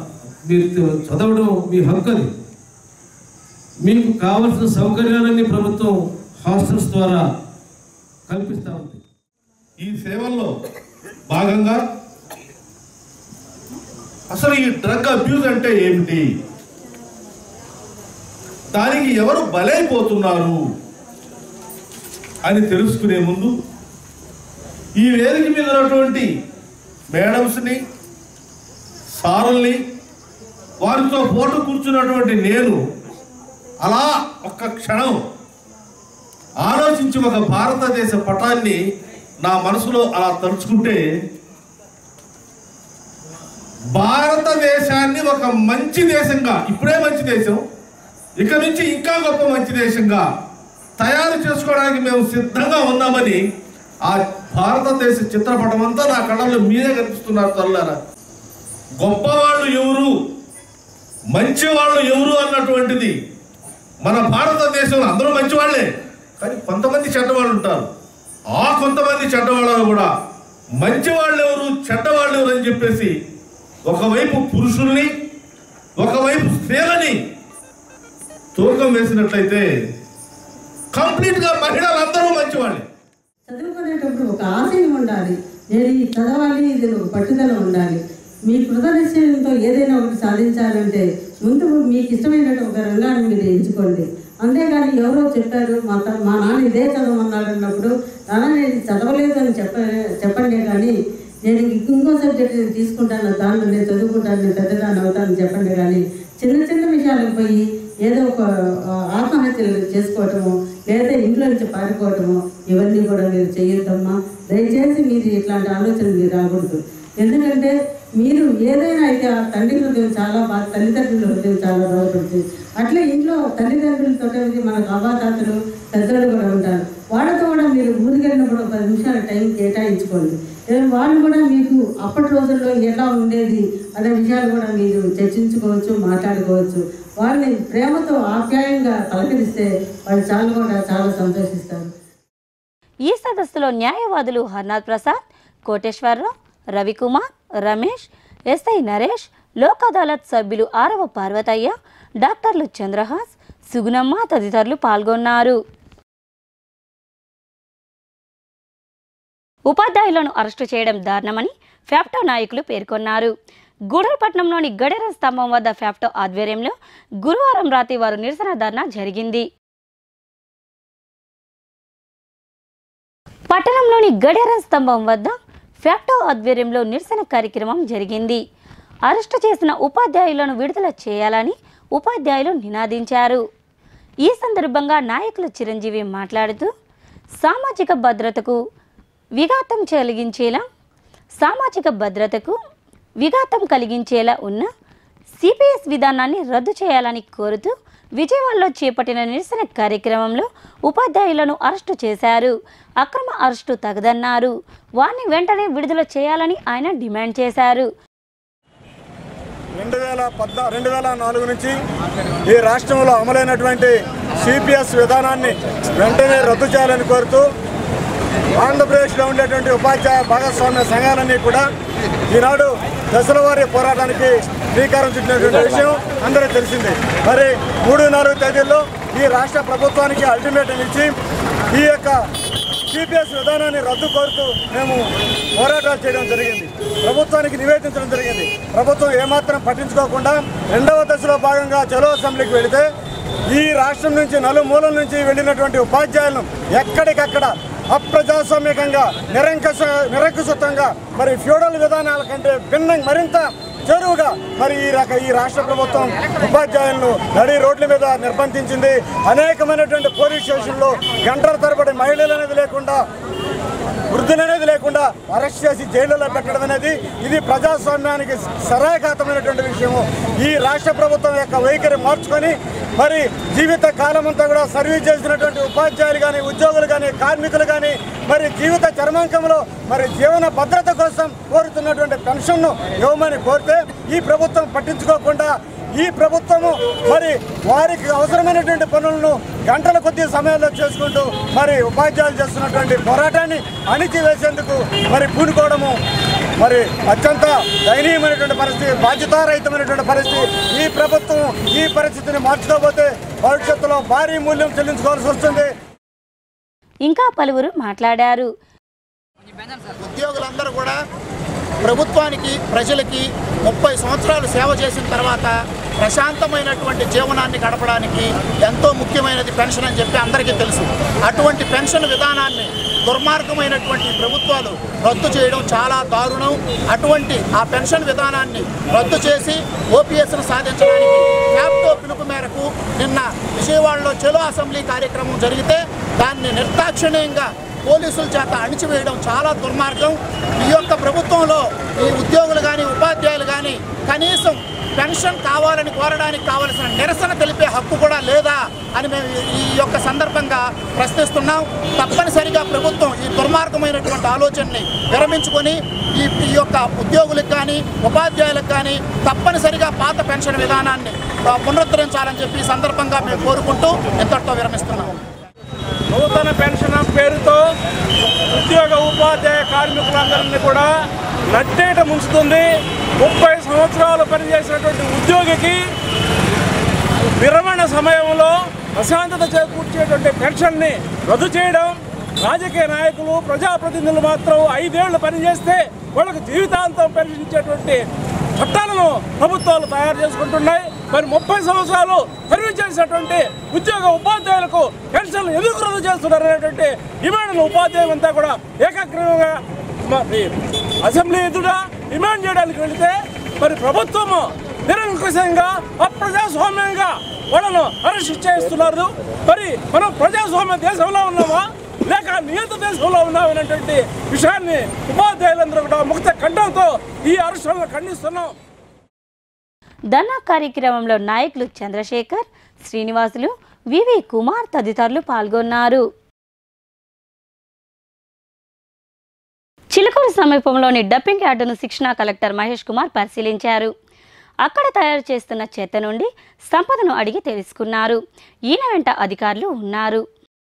మీరు చదవడం మీ హక్కు అది మీకు కావలసిన సౌకర్యాలన్నీ ప్రభుత్వం హాస్టల్స్ ద్వారా కల్పిస్తూ ఉంది ఈ సేవల్లో భాగంగా అసలు ఈ డ్రగ్ అబ్యూజ్ అంటే ఏమిటి దానికి ఎవరు బలైపోతున్నారు అని తెలుసుకునే ముందు ఈ వేదిక మీద ఉన్నటువంటి మేడమ్స్ని సారుల్ని వారితో పోటు కూర్చున్నటువంటి నేను అలా ఒక్క క్షణం ఆలోచించి ఒక భారతదేశ పటాన్ని నా మనసులో అలా తలుచుకుంటే భారతదేశాన్ని ఒక మంచి దేశంగా ఇప్పుడే మంచి దేశం ఇక నుంచి ఇంకా గొప్ప మంచి దేశంగా తయారు చేసుకోవడానికి మేము సిద్ధంగా ఉన్నామని ఆ భారతదేశ చిత్రపటం అంతా నా కళ్ళలో మీరే కనిపిస్తున్నారు తల్లారా గొప్పవాళ్ళు ఎవరు మంచి వాళ్ళు ఎవరు అన్నటువంటిది మన భారతదేశంలో అందరూ మంచి వాళ్ళే కానీ కొంతమంది చెడ్డవాళ్ళు ఉంటారు ఆ కొంతమంది చెడ్డవాళ్ళు కూడా మంచి వాళ్ళు ఎవరు చెడ్డవాళ్ళు ఎవరు అని చెప్పేసి ఒకవైపు పురుషుల్ని ఒకవైపు స్త్రీలని తూకం వేసినట్లయితే కంప్లీట్ గా మహిళలందరూ మంచివాళ్ళే చదువుకునేటప్పుడు ఒక ఆశయం ఉండాలి నేను ఇది చదవాలి ఇది ఒక పట్టుదల ఉండాలి మీ కృత నిశ్చయంతో ఏదైనా ఒకటి సాధించాలంటే ముందు మీకు ఇష్టమైన ఒక రంగాన్ని మీరు ఎంచుకోండి అంతేగాని ఎవరో చెప్పారు మా త- మా నాన్న ఇదే చదవమన్నాడు అన్నప్పుడు నాన్న నేను ఇది చదవలేదు అని చెప్ప చెప్పండి కానీ నేను ఇంకో సబ్జెక్ట్ నేను తీసుకుంటాను దాంట్లో నేను చదువుకుంటాను నేను పెద్దదాన్ని అవుతాను చెప్పండి కానీ చిన్న చిన్న విషయాలకు పోయి ఏదో ఒక ఆ, ఆత్మహత్యలు చేసుకోవటము లేదా ఇంట్లో నుంచి పారిపోవటము ఇవన్నీ కూడా మీరు చేయొద్దమ్మా దయచేసి మీరు ఇట్లాంటి ఆలోచన మీరు రాకూడదు ఎందుకంటే మీరు ఏదైనా అయితే ఆ తండ్రి హృదయం చాలా బాగా తల్లిదండ్రుల హృదయం చాలా బాధపడుతుంది అట్లే ఇంట్లో తల్లిదండ్రులతో మనకు అవ్వాతాతలు పెద్దలు కూడా ఉంటారు వాళ్ళతో కూడా మీరు ఊరికెళ్ళినప్పుడు ఒక పది నిమిషాల టైం కేటాయించుకోండి ఏదైనా వాళ్ళు కూడా మీకు అప్పటి రోజుల్లో ఎలా ఉండేది అనే విషయాలు కూడా మీరు చర్చించుకోవచ్చు మాట్లాడుకోవచ్చు వాళ్ళని ప్రేమతో ఆప్యాయంగా పలకరిస్తే వాళ్ళు చాలా కూడా చాలా సంతోషిస్తారు ఈ సదస్సులో న్యాయవాదులు హర్నాథ్ ప్రసాద్ కోటేశ్వరరావు రవికుమార్ రమేష్ ఎస్ఐ నరేష్ లోక్ అదాలత్ సభ్యులు ఆరవ పార్వతయ్య డాక్టర్లు చంద్రహాస్ సుగుణమ్మ తదితరులు పాల్గొన్నారు ఉపాధ్యాయులను అరెస్టు చేయడం దారుణమని ఫ్యాప్టో నాయకులు పేర్కొన్నారు గూడూరుపట్నంలోని గడియార స్తంభం వద్ద ఫ్యాప్టో ఆధ్వర్యంలో గురువారం రాత్రి వారు నిరసన ధర్నా జరిగింది పట్టణంలోని గడియార స్తంభం వద్ద ఫ్యాక్టో ఆధ్వర్యంలో నిరసన కార్యక్రమం జరిగింది అరెస్టు చేసిన ఉపాధ్యాయులను విడుదల చేయాలని ఉపాధ్యాయులు నినాదించారు ఈ సందర్భంగా నాయకులు చిరంజీవి మాట్లాడుతూ సామాజిక భద్రతకు విఘాతం కలిగించేలా సామాజిక భద్రతకు విఘాతం కలిగించేలా ఉన్న సిపిఎస్ విధానాన్ని రద్దు చేయాలని కోరుతూ విజయవాడలో చేపట్టిన నిరసన కార్యక్రమంలో ఉపాధ్యాయులను అరెస్టు చేశారు అక్రమ అరెస్టు తగదన్నారు వారిని వెంటనే విడుదల చేయాలని ఆయన డిమాండ్ చేశారు రెండు వేల పద్నా రెండు వేల నాలుగు నుంచి ఈ రాష్ట్రంలో అమలైనటువంటి సిపిఎస్ విధానాన్ని వెంటనే రద్దు చేయాలని కోరుతూ ఆంధ్రప్రదేశ్లో ఉండేటువంటి ఉపాధ్యాయ భాగస్వామ్య సంఘాలన్నీ కూడా ఈనాడు దశల వారి పోరాటానికి శ్రీకారం చుట్టినటువంటి విషయం అందరూ తెలిసిందే మరి మూడు నాలుగు తేదీల్లో ఈ రాష్ట్ర ప్రభుత్వానికి అల్టిమేటం ఇచ్చి ఈ యొక్క సిపిఎస్ విధానాన్ని రద్దు కోరుతూ మేము పోరాటాలు చేయడం జరిగింది ప్రభుత్వానికి నివేదించడం జరిగింది ప్రభుత్వం ఏమాత్రం పట్టించుకోకుండా రెండవ దశలో భాగంగా చలో అసెంబ్లీకి వెళితే ఈ రాష్ట్రం నుంచి నలుమూలల నుంచి వెళ్ళినటువంటి ఉపాధ్యాయులను ఎక్కడికక్కడ అప్రజాస్వామికంగా నిరంకష నిరంకుశత్వంగా మరి ఫ్యూడల్ విధానాల కంటే భిన్నం మరింత చెరువుగా మరి ఈ రక ఈ రాష్ట్ర ప్రభుత్వం ఉపాధ్యాయులను నడి రోడ్ల మీద నిర్బంధించింది అనేకమైనటువంటి పోలీస్ స్టేషన్లో గంటల తరబడి మహిళలు అనేది లేకుండా వృద్ధులు అనేది లేకుండా అరెస్ట్ చేసి జైలులో పెట్టడం అనేది ఇది ప్రజాస్వామ్యానికి సరాయఘాతమైనటువంటి విషయము ఈ రాష్ట్ర ప్రభుత్వం యొక్క వైఖరి మార్చుకొని మరి జీవిత కాలం అంతా కూడా సర్వీస్ చేసినటువంటి ఉపాధ్యాయులు కానీ ఉద్యోగులు కానీ కార్మికులు కానీ మరి జీవిత చర్మాంకంలో మరి జీవన భద్రత కోసం కోరుతున్నటువంటి పెన్షన్ను ఇవ్వమని కోరితే ఈ ప్రభుత్వం పట్టించుకోకుండా ఈ ప్రభుత్వము మరి వారికి అవసరమైనటువంటి పనులను గంటల కొద్ది సమయంలో చేసుకుంటూ మరి ఉపాధ్యాయులు చేస్తున్నటువంటి పోరాటాన్ని అణిచివేసేందుకు మరి పూనుకోవడము మరి అత్యంత దయనీయమైనటువంటి పరిస్థితి బాధ్యతారహితమైనటువంటి పరిస్థితి ఈ ప్రభుత్వం ఈ పరిస్థితిని మార్చుకోకపోతే భవిష్యత్తులో భారీ మూల్యం చెల్లించుకోవాల్సి వస్తుంది ఇంకా పలువురు మాట్లాడారు ఉద్యోగులందరూ కూడా ప్రభుత్వానికి ప్రజలకి ముప్పై సంవత్సరాలు సేవ చేసిన తర్వాత ప్రశాంతమైనటువంటి జీవనాన్ని గడపడానికి ఎంతో ముఖ్యమైనది పెన్షన్ అని చెప్పి అందరికీ తెలుసు అటువంటి పెన్షన్ విధానాన్ని దుర్మార్గమైనటువంటి ప్రభుత్వాలు రద్దు చేయడం చాలా దారుణం అటువంటి ఆ పెన్షన్ విధానాన్ని రద్దు చేసి ఓపీఎస్ను సాధించడానికి క్యాప్టో పిలుపు మేరకు నిన్న విజయవాడలో చెలో అసెంబ్లీ కార్యక్రమం జరిగితే దాన్ని నిర్దాక్షిణ్యంగా పోలీసుల చేత అణిచివేయడం చాలా దుర్మార్గం ఈ యొక్క ప్రభుత్వంలో ఈ ఉద్యోగులు కానీ ఉపాధ్యాయులు కానీ కనీసం పెన్షన్ కావాలని కోరడానికి కావలసిన నిరసన తెలిపే హక్కు కూడా లేదా అని మేము ఈ యొక్క సందర్భంగా ప్రశ్నిస్తున్నాం తప్పనిసరిగా ప్రభుత్వం ఈ దుర్మార్గమైనటువంటి ఆలోచనని విరమించుకొని ఈ ఈ యొక్క ఉద్యోగులకు కానీ ఉపాధ్యాయులకు కానీ తప్పనిసరిగా పాత పెన్షన్ విధానాన్ని ఆ, పునరుద్ధరించాలని చెప్పి ఈ సందర్భంగా మేము కోరుకుంటూ ఇంతటితో విరమిస్తున్నాం నూతన పెన్షన్ పేరుతో ఉద్యోగ ఉపాధ్యాయ కార్మికులందరినీ కూడా నట్టేట ముంచుతుంది ముప్పై సంవత్సరాలు పనిచేసినటువంటి ఉద్యోగికి విరమణ సమయంలో అశాంతత చేకూర్చేటువంటి పెన్షన్ని రద్దు చేయడం రాజకీయ నాయకులు ప్రజాప్రతినిధులు మాత్రం ఐదేళ్లు పనిచేస్తే వాళ్ళకు జీవితాంతం పెన్షన్ ఇచ్చేటువంటి చట్టాలను ప్రభుత్వాలు తయారు చేసుకుంటున్నాయి మరి ముప్పై సంవత్సరాలు సర్వీస్ చేసినటువంటి ఉద్యోగ ఉపాధ్యాయులకు పెన్షన్లు ఎందుకు రద్దు చేస్తున్నారు అనేటువంటి డిమాండ్ను ఉపాధ్యాయులంతా కూడా ఏకాగ్రంగా మరి అసెంబ్లీ ఎదుట డిమాండ్ చేయడానికి వెళితే మరి ప్రభుత్వము నిరంకుశంగా అప్రజాస్వామ్యంగా వాళ్ళను అరెస్ట్ చేస్తున్నారు మరి మనం ప్రజాస్వామ్య దేశంలో ఉన్నామా లేక నియంత్ర దేశంలో ఉన్నామనేటువంటి విషయాన్ని ఉపాధ్యాయులందరూ కూడా ముక్త ఖండంతో ఈ అరెస్టులను ఖండిస్తున్నాం ధర్నా కార్యక్రమంలో నాయకులు చంద్రశేఖర్ శ్రీనివాసులు వివి కుమార్ తదితరులు పాల్గొన్నారు చిలుకూరు సమీపంలోని డప్పింగ్ యార్డును శిక్షణా కలెక్టర్ మహేష్ కుమార్ పరిశీలించారు అక్కడ తయారు చేస్తున్న చెత్త నుండి సంపదను అడిగి తెలుసుకున్నారు ఈయన వెంట అధికారులు ఉన్నారు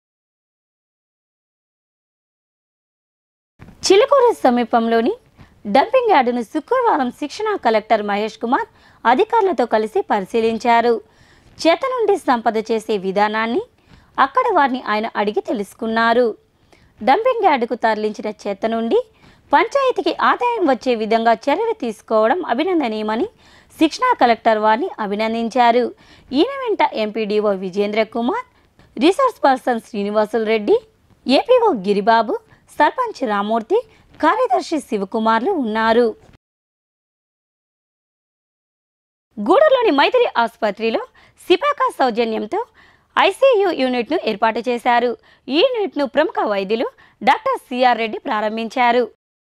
చిలుకూరు సమీపంలోని డంపింగ్ యార్డును శుక్రవారం శిక్షణా కలెక్టర్ మహేష్ కుమార్ అధికారులతో కలిసి పరిశీలించారు చెత్త నుండి సంపద చేసే విధానాన్ని అక్కడ వారిని ఆయన అడిగి తెలుసుకున్నారు డంపింగ్ యార్డుకు తరలించిన చెత్త నుండి పంచాయతీకి ఆదాయం వచ్చే విధంగా చర్యలు తీసుకోవడం అభినందనీయమని శిక్షణా కలెక్టర్ వారిని అభినందించారు ఈయన వెంట MPDO Vijendra Kumar resource person Srinivasulu Reddy APO Giribabu sarpanch Ramurthy కార్యదర్శి శివకుమార్లు ఉన్నారు గూడూరులోని మైత్రి ఆసుపత్రిలో సిపాకా సౌజన్యంతో ఐసీయూ యూనిట్ను ఏర్పాటు చేశారు ఈ యూనిట్ను ప్రముఖ వైద్యులు డాక్టర్ సిఆర్ రెడ్డి ప్రారంభించారు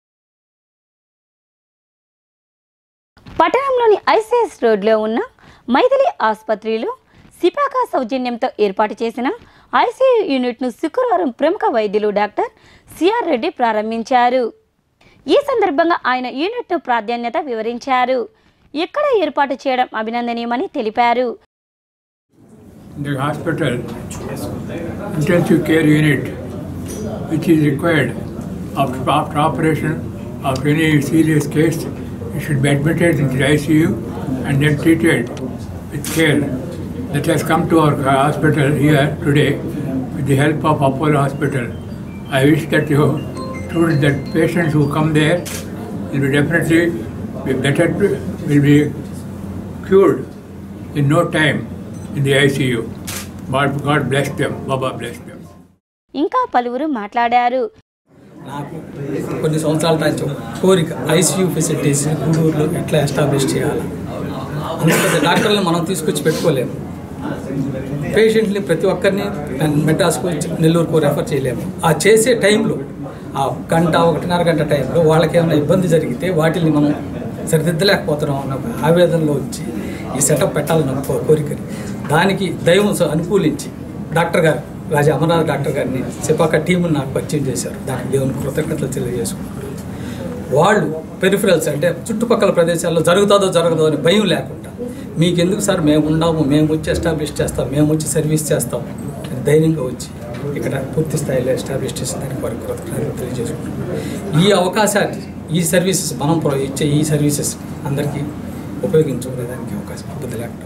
పట్టణంలోని ఐసీఎస్ రోడ్లో ఉన్న మైథిలి ఆసుపత్రిలో సిపాకా సౌజన్యంతో ఏర్పాటు చేసిన ఐసీయూ యూనిట్ను శుక్రవారం ప్రముఖ వైద్యులు డాక్టర్ సిఆర్ రెడ్డి ప్రారంభించారు ఈ సందర్భంగా ఆయన యూనిట్ను ప్రాధాన్యత వివరించారు ఇక్కడ ఏర్పాటు చేయడం అభినందనీయమని తెలిపారు the hospital intensive care unit which is required after, after operation of any serious case it should be admitted into the ICU and then treated with care that has come to our hospital here today with the help of Apollo Hospital. I wish that you told that patients who come there will be definitely be better, will be cured in no time in the ICU. God, God bless them. Baba bless them. ఇంకా పలువురు మాట్లాడారు నాకు కొన్ని సంవత్సరాల నుంచి ఒక కోరిక ICU facilities గూడూరులో ఎట్లా ఎస్టాబ్లిష్ చేయాలి అంత పెద్ద డాక్టర్లను మనం తీసుకొచ్చి పెట్టుకోలేము పేషెంట్ని ప్రతి ఒక్కరిని మెడ్రాస్కు నెల్లూరుకు రెఫర్ చేయలేము ఆ చేసే టైంలో ఆ గంట ఒకటిన్నర గంట టైంలో వాళ్ళకి ఏమైనా ఇబ్బంది జరిగితే వాటిని మనం సరిదిద్దలేకపోతున్నాం అన్న ఒక ఆవేదనలో వచ్చి ఈ సెటప్ పెట్టాలన్న కో- కోరికని దానికి దైవం స- అనుకూలించి డాక్టర్ గారు రాజా అమర్నాథ్ డాక్టర్ గారిని సిపాక టీముని నాకు పరిచయం చేశారు దానికి దేవుని కృతజ్ఞతలు తెలియజేసుకుంటున్నాను వాళ్ళు పెరిఫరల్స్ అంటే చుట్టుపక్కల ప్రదేశాల్లో జరుగుతుందో జరగదో అని భయం లేకుండా మీకు ఎందుకు సార్ మేము ఉన్నాము మేము వచ్చి ఎస్టాబ్లిష్ చేస్తాం మేము వచ్చి సర్వీస్ చేస్తాం అని ధైర్యంగా వచ్చి ఇక్కడ పూర్తి స్థాయిలో ఎస్టాబ్లిష్ చేసిన దానికి వారికి కృతజ్ఞతలు తెలియజేసుకుంటున్నాం ఈ అవకాశాన్ని ఈ సర్వీసెస్ మనం ప్రో- ఇచ్చే ఈ సర్వీసెస్ అందరికీ ఉపయోగించుకునేదానికి అవకాశం ఇబ్బంది లేకుండా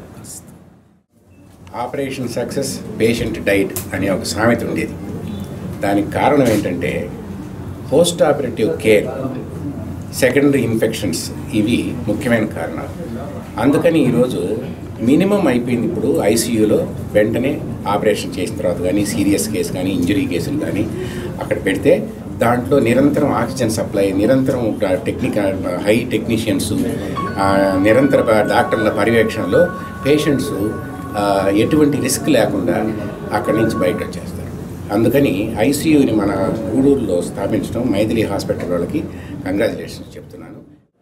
ఆపరేషన్ సక్సెస్ పేషెంట్ డైట్ అనే ఒక సామెత ఉండేది దానికి కారణం ఏంటంటే post operative care secondary infections ఇవి ముఖ్యమైన కారణాలు అందుకని ఈరోజు మినిమం అయిపోయింది ఇప్పుడు ఐసీయూలో వెంటనే ఆపరేషన్ చేసిన తర్వాత కానీ సీరియస్ కేసు కానీ ఇంజరీ కేసులు కానీ అక్కడ పెడితే దాంట్లో నిరంతరం ఆక్సిజన్ సప్లై నిరంతరం టెక్నికల్ హై టెక్నీషియన్స్ నిరంతర డాక్టర్ల పర్యవేక్షణలో పేషెంట్స్ ఎటువంటి రిస్క్ లేకుండా అక్కడి నుంచి బయట వచ్చేస్తారు అందుకని ఐసీయూని మన గూడూరులో స్థాపించడం మైథిలి హాస్పిటల్ వాళ్ళకి కంగ్రాచులేషన్స్ చెప్తున్నాను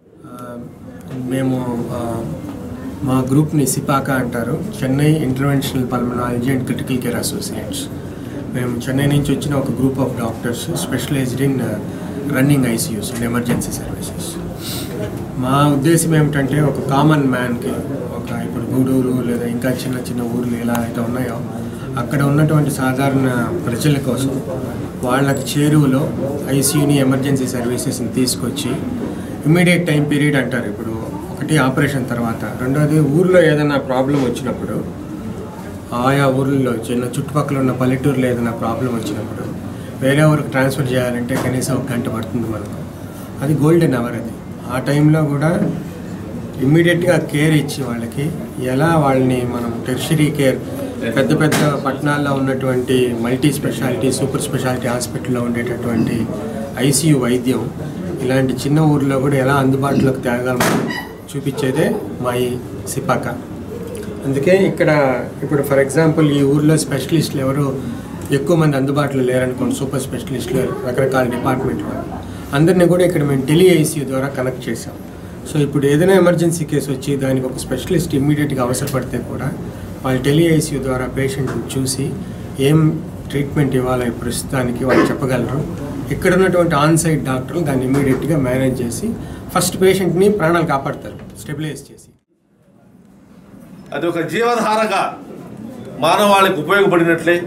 మేము ఆ, మా గ్రూప్ని సిపాకా అంటారు Chennai interventional pulmonology and critical care associates మేము చెన్నై నుంచి వచ్చిన ఒక group of doctors specialised in running ICUs and emergency services మా ఉద్దేశం ఏమిటంటే ఒక కామన్ మ్యాన్కి ఒక ఇప్పుడు గూడూరు లేదా ఇంకా చిన్న చిన్న ఊర్లు ఎలా అయితే ఉన్నాయో అక్కడ ఉన్నటువంటి సాధారణ ప్రజల కోసం వాళ్ళకి చేరువలో ఐసీయూని ఎమర్జెన్సీ సర్వీసెస్ని తీసుకొచ్చి ఇమ్మీడియట్ టైం పీరియడ్ అంటారు ఇప్పుడు ఒకటి ఆపరేషన్ తర్వాత రెండోది ఊర్లో ఏదైనా ప్రాబ్లం వచ్చినప్పుడు ఆయా ఊర్లలో చిన్న చుట్టుపక్కల ఉన్న పల్లెటూరులో ఏదైనా ప్రాబ్లం వచ్చినప్పుడు వేరే ఊరికి ట్రాన్స్ఫర్ చేయాలంటే కనీసం ఒక గంట పడుతుంది మనకు అది గోల్డెన్ అవర్ అది ఆ టైంలో కూడా ఇమ్మీడియట్గా కేర్ ఇచ్చి వాళ్ళకి ఎలా వాళ్ళని మనం టెర్షరీ కేర్ పెద్ద పెద్ద పట్టణాల్లో ఉన్నటువంటి మల్టీ స్పెషాలిటీ సూపర్ స్పెషాలిటీ హాస్పిటల్లో ఉండేటటువంటి ఐసీయూ వైద్యం ఇలాంటి చిన్న ఊర్లో కూడా ఎలా అందుబాటులోకి తేగలమో చూపించేదే మా ఈ సిపాక అందుకే ఇక్కడ ఇప్పుడు ఫర్ ఎగ్జాంపుల్ ఈ ఊర్లో స్పెషలిస్టులు ఎవరు ఎక్కువ మంది అందుబాటులో లేరనుకోండి సూపర్ స్పెషలిస్టులు రకరకాల డిపార్ట్మెంట్ వాళ్ళు అందరినీ కూడా ఇక్కడ మేము టెలి ఐసీయూ ద్వారా కనెక్ట్ చేసాం సో ఇప్పుడు ఏదైనా ఎమర్జెన్సీ కేసు వచ్చి దానికి ఒక స్పెషలిస్ట్ ఇమ్మీడియట్గా అవసరపడితే కూడా వాళ్ళు టెలి ఐసీయూ ద్వారా పేషెంట్ని చూసి ఏం ట్రీట్మెంట్ ఇవ్వాలో ప్రస్తుతానికి వాళ్ళు చెప్పగలరు ఇక్కడ ఉన్నటువంటి ఆన్ సైట్ డాక్టర్లు దాన్ని ఇమ్మీడియట్గా మేనేజ్ చేసి ఫస్ట్ పేషెంట్ని ప్రాణాలు కాపాడతారు స్టెబిలైజ్ చేసి అది ఒక జీవధారగా మానవాళికి ఉపయోగపడినట్లే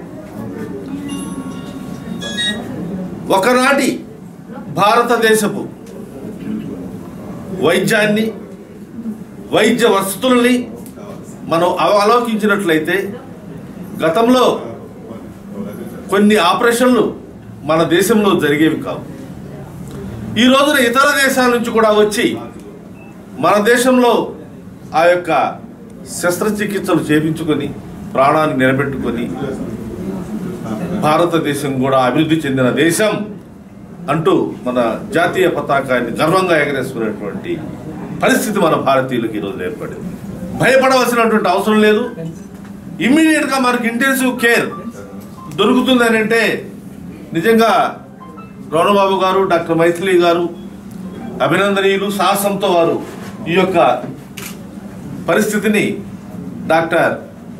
ఒకనాటి భారతదేశపు వైద్యాన్ని వైద్య వసతులని మనం అవలోకించినట్లయితే గతంలో కొన్ని ఆపరేషన్లు మన దేశంలో జరిగేవి కావు ఈ రోజున ఇతర దేశాల నుంచి కూడా వచ్చి మన దేశంలో ఆ యొక్క శస్త్రచికిత్సలు చేపించుకొని ప్రాణాన్ని నిలబెట్టుకొని భారతదేశం కూడా అభివృద్ధి చెందిన దేశం అంటూ మన జాతీయ పతాకాన్ని గర్వంగా ఎగరేసుకునేటువంటి పరిస్థితి మన భారతీయులకు ఈరోజు ఏర్పడింది భయపడవలసినటువంటి అవసరం లేదు ఇమ్మీడియట్గా మనకి ఇంటెన్సివ్ కేర్ దొరుకుతుంది అని అంటే నిజంగా రోణబాబు గారు డాక్టర్ మైథిలి గారు అభినందనీయులు సాహసంతో వారు ఈ యొక్క పరిస్థితిని డాక్టర్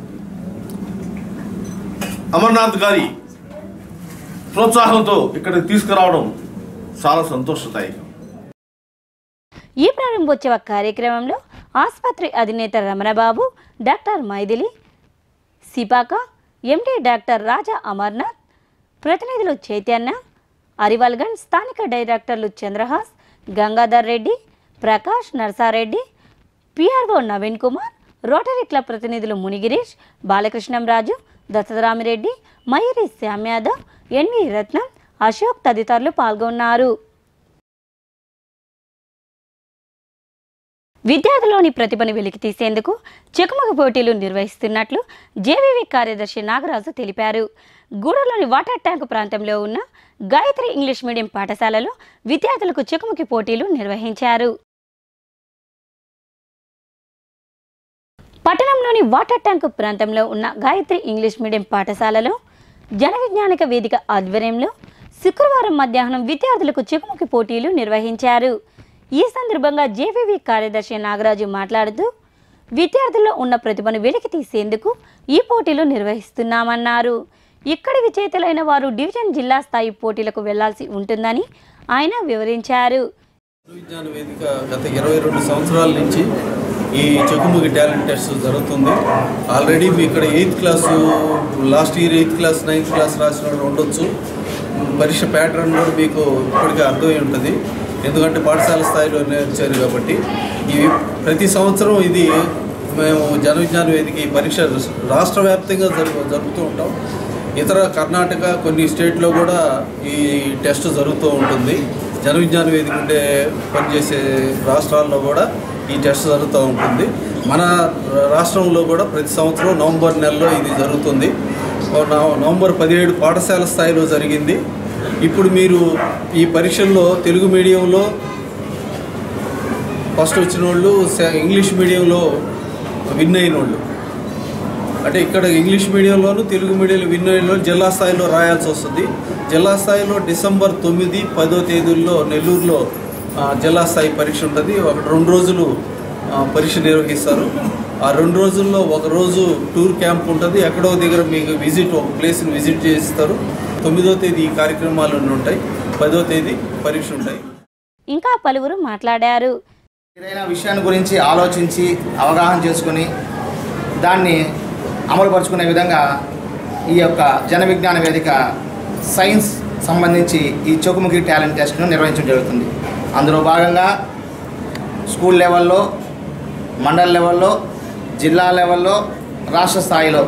అమర్నాథ్ గారి ప్రోత్సాహంతో ఇక్కడికి తీసుకురావడం చాలా సంతోషదాయకం ఈ ప్రారంభోత్సవ కార్యక్రమంలో ఆసుపత్రి అధినేత Ramanababu doctor Maithili CIPACA MD doctor Raja Amarnath ప్రతినిధులు చైతన్య అరివల్గన్ స్థానిక డైరెక్టర్లు Chandrahas Gangadhar Reddy Prakash Narsareddy PRO Naveen Kumar rotary club ప్రతినిధులు మునిగిరీష్ బాలకృష్ణంరాజు దత్తరామిరెడ్డి మయూరి శ్యామ్ యాదవ్ ఎన్వి రత్నం అశోక్ తదితరులు పాల్గొన్నారు విద్యార్థులోని ప్రతిభను వెలికితీసేందుకు చెకుమక పోటీలు నిర్వహిస్తున్నట్లు జేవీవి కార్యదర్శి నాగరాజు తెలిపారు గూడూరులోని వాటర్ ట్యాంక్ ప్రాంతంలో ఉన్న గాయత్రి ఇంగ్లీష్ మీడియం పాఠశాలలో విద్యార్థులకు చెకుముకి పోటీలు నిర్వహించారు పట్టణంలోని వాటర్ ట్యాంక్ ప్రాంతంలో ఉన్న గాయత్రి ఇంగ్లీష్ మీడియం పాఠశాలలో జన విజ్ఞానిక వేదిక ఆధ్వర్యంలో శుక్రవారం మధ్యాహ్నం విద్యార్థులకు చెకుముకి పోటీలు నిర్వహించారు ఈ సందర్భంగా జేవీవి కార్యదర్శి నాగరాజు మాట్లాడుతూ విద్యార్థుల్లో ఉన్న ప్రతిభను వెలికి తీసేందుకు ఈ పోటీలు నిర్వహిస్తున్నామన్నారు ఇక్కడి విజేతలైన వారు డివిజన్ జిల్లా స్థాయి పోటీలకు వెళ్లాల్సి ఉంటుందని ఆయన వివరించారు విజ్ఞాన వేదిక గత ఇరవై రెండు సంవత్సరాల నుంచి ఈ చెక్కుముగి టాలెంట్ టెస్ట్ జరుగుతుంది ఆల్రెడీ మీ ఇక్కడ eighth class last year eighth class ninth class రాసిన వాళ్ళు ఉండొచ్చు పరీక్ష ప్యాటర్న్ కూడా మీకు ఇప్పటికే అర్థమై ఉంటుంది ఎందుకంటే పాఠశాల స్థాయిలో నేర్చారు కాబట్టి ఇవి ప్రతి సంవత్సరం ఇది మేము జన విజ్ఞాన వేదిక ఈ పరీక్ష రాష్ట్ర వ్యాప్తంగా జరుగు జరుపుతూ ఉంటాం ఇతర కర్ణాటక కొన్ని స్టేట్లో కూడా ఈ టెస్ట్ జరుగుతూ ఉంటుంది జన విజ్ఞాన వేదిక ఉండే పనిచేసే రాష్ట్రాల్లో కూడా ఈ టెస్ట్ జరుగుతూ ఉంటుంది మన రాష్ట్రంలో కూడా ప్రతి సంవత్సరం నవంబర్ నెలలో ఇది జరుగుతుంది ఓ నవ- నవంబర్ పదిహేడు పాఠశాల స్థాయిలో జరిగింది ఇప్పుడు మీరు ఈ పరీక్షల్లో తెలుగు మీడియంలో ఫస్ట్ వచ్చిన వాళ్ళు సె- ఇంగ్లీష్ మీడియంలో విన్ అయిన వాళ్ళు అంటే ఇక్కడ ఇంగ్లీష్ మీడియంలోను తెలుగు మీడియంలో విన్ అయిన వాళ్ళు జిల్లా స్థాయిలో రాయాల్సి వస్తుంది జిల్లా స్థాయిలో డిసెంబర్ తొమ్మిది పదో తేదీల్లో నెల్లూరులో ఆ, జిల్లా స్థాయి పరీక్ష ఉంటుంది ఒక రెండు రోజులు ఆ, పరీక్ష నిర్వహిస్తారు ఆ రెండు రోజుల్లో ఒక రోజు టూర్ క్యాంప్ ఉంటుంది ఎక్కడో దగ్గర మీకు విజిట్ ఒక ప్లేస్ని విజిట్ చేస్తారు తొమ్మిదో తేదీ ఈ కార్యక్రమాలు అన్నీ ఉంటాయి పదో తేదీ పరీక్ష ఉంటాయి ఇంకా పలువురు మాట్లాడారు ఏదైనా విషయాన్ని గురించి ఆలోచించి అవగాహన చేసుకుని దాన్ని అమలుపరుచుకునే విధంగా ఈ యొక్క జన విజ్ఞాన వేదిక సైన్స్ సంబంధించి ఈ చౌకముఖి టాలెంట్ టెస్ట్ను నిర్వహించడం జరుగుతుంది అందులో భాగంగా స్కూల్ లెవెల్లో మండల లెవెల్లో జిల్లా లెవెల్లో రాష్ట్ర స్థాయిలో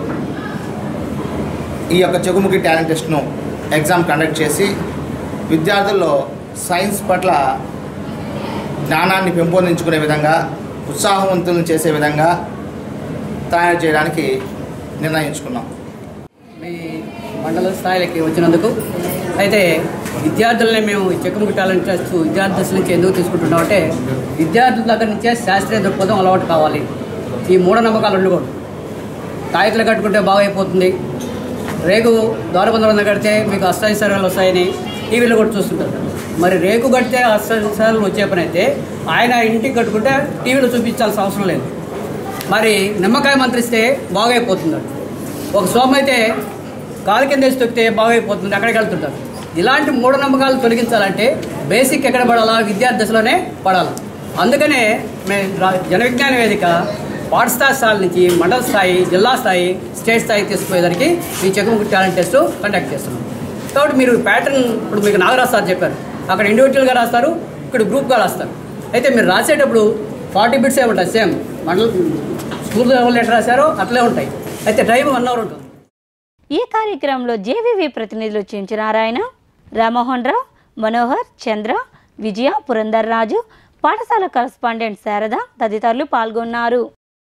ఈ యొక్క చెకుముఖి టాలెంట్ టెస్ట్ను ఎగ్జామ్ కండక్ట్ చేసి విద్యార్థుల్లో సైన్స్ పట్ల జ్ఞానాన్ని పెంపొందించుకునే విధంగా ఉత్సాహవంతులను చేసే విధంగా తయారు చేయడానికి నిర్ణయించుకున్నాం మీ మండల స్థాయిలకి వచ్చినందుకు అయితే విద్యార్థులని మేము చెక్కుముక్కు టాలెంట్ టెస్ట్ విద్యార్థుల నుంచి ఎందుకు తీసుకుంటున్నాం అంటే విద్యార్థుల దగ్గర నుంచే శాస్త్రీయ దృక్పథం అలవాటు కావాలి ఈ మూఢనమ్మకాలు ఉండకూడదు తాయకులు కట్టుకుంటే బాగైపోతుంది రేగు ద్వారబంధం కడితే మీకు అష్టైశ్వర్యాలు వస్తాయని టీవీలో కూడా చూస్తుంటారు మరి రేకు కడితే అష్టైశ్వర్యాలు వచ్చే పని అయితే ఆయన ఇంటికి కట్టుకుంటే టీవీలో చూపించాల్సిన అవసరం లేదు మరి నిమ్మకాయ మంత్రిస్తే బాగైపోతున్నాడు ఒక సోమ అయితే కాలు కింద వేసి తొక్కితే బాగైపోతుంది అక్కడికి వెళ్తుంటారు ఇలాంటి మూఢనమ్మకాలు తొలగించాలంటే బేసిక్ ఎక్కడ పడాలా విద్యార్థి దశలోనే పడాలి అందుకనే మేము రా- జన విజ్ఞాన వేదిక పాఠశాల స్థాయి నుంచి మండల స్థాయి జిల్లా స్థాయి స్టేట్ స్థాయి తీసుకుపోయేదానికి ఈ చెక్కుముక్కు టాలెంట్ టెస్ట్ కండక్ట్ చేస్తున్నాం కాబట్టి మీరు ప్యాటర్న్ ఇప్పుడు మీకు నాగరాజ్ సార్ చెప్పారు అక్కడ ఇండివిజువల్గా రాస్తారు ఇక్కడ గ్రూప్గా రాస్తారు అయితే మీరు రాసేటప్పుడు ఫార్టీ బిట్సే ఉంటాయి సేమ్ మండల స్కూల్ లెవెల్ ఎట్లా రాశారో అట్లే ఉంటాయి అయితే టైం వన్ అవర్ ఉంటుంది ఈ కార్యక్రమంలో జేవీవీ ప్రతినిధులు చెంచునారాయణ రామ్మోహన్ రావు మనోహర్ చంద్ర విజయ పురందర్ రాజు పాఠశాల కరస్పాండెంట్ శారద తదితరులు పాల్గొన్నారు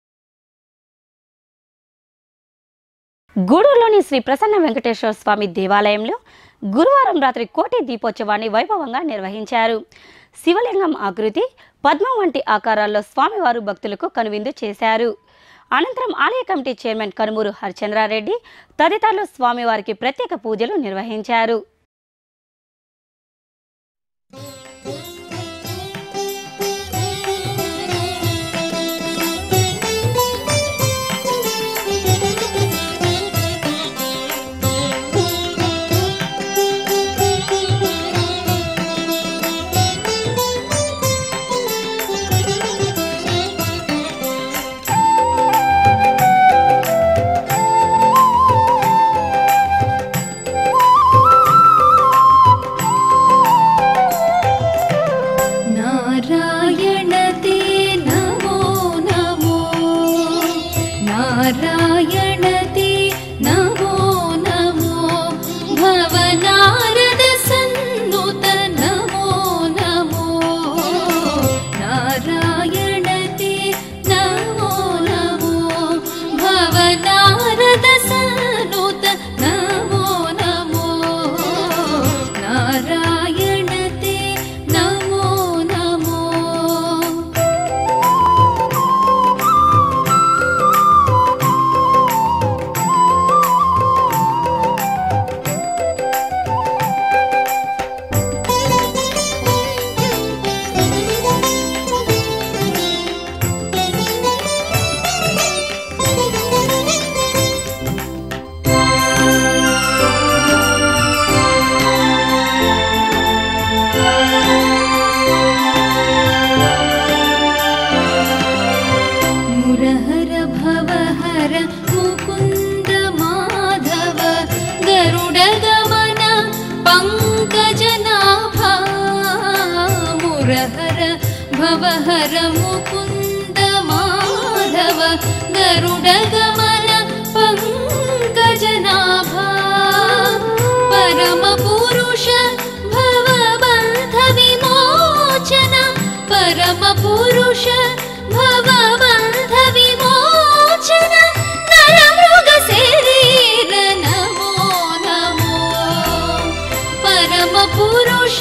గూడూరులోని శ్రీ ప్రసన్న వెంకటేశ్వర స్వామి దేవాలయంలో గురువారం రాత్రి కోటి దీపోత్సవాన్ని వైభవంగా నిర్వహించారు శివలింగం ఆకృతి పద్మం వంటి ఆకారాల్లో స్వామివారు భక్తులకు కనువిందు చేశారు అనంతరం ఆలయ కమిటీ చైర్మన్ కనుమూరు హరిచంద్రారెడ్డి తదితరులు స్వామివారికి ప్రత్యేక పూజలు నిర్వహించారు नारायण ते नमो नमो नारायण ते नमो नमो भवनारद सन्नुत नमो नमो नारायण ते नमो नमो भवनारद सन्नुत नमो नमो नारायण ते नमो नमो मुकुन्द माधव गरुडगमन पङ्कजनाभा मुरहर भवहर मुकुन्द माधव गरुडगमन पङ्कजनाभा परमपुरुष भवबन्धविमोचन परमपुरुष भवबन्धविमोचन नरमृगशरीर नमो नमो परमपुरुष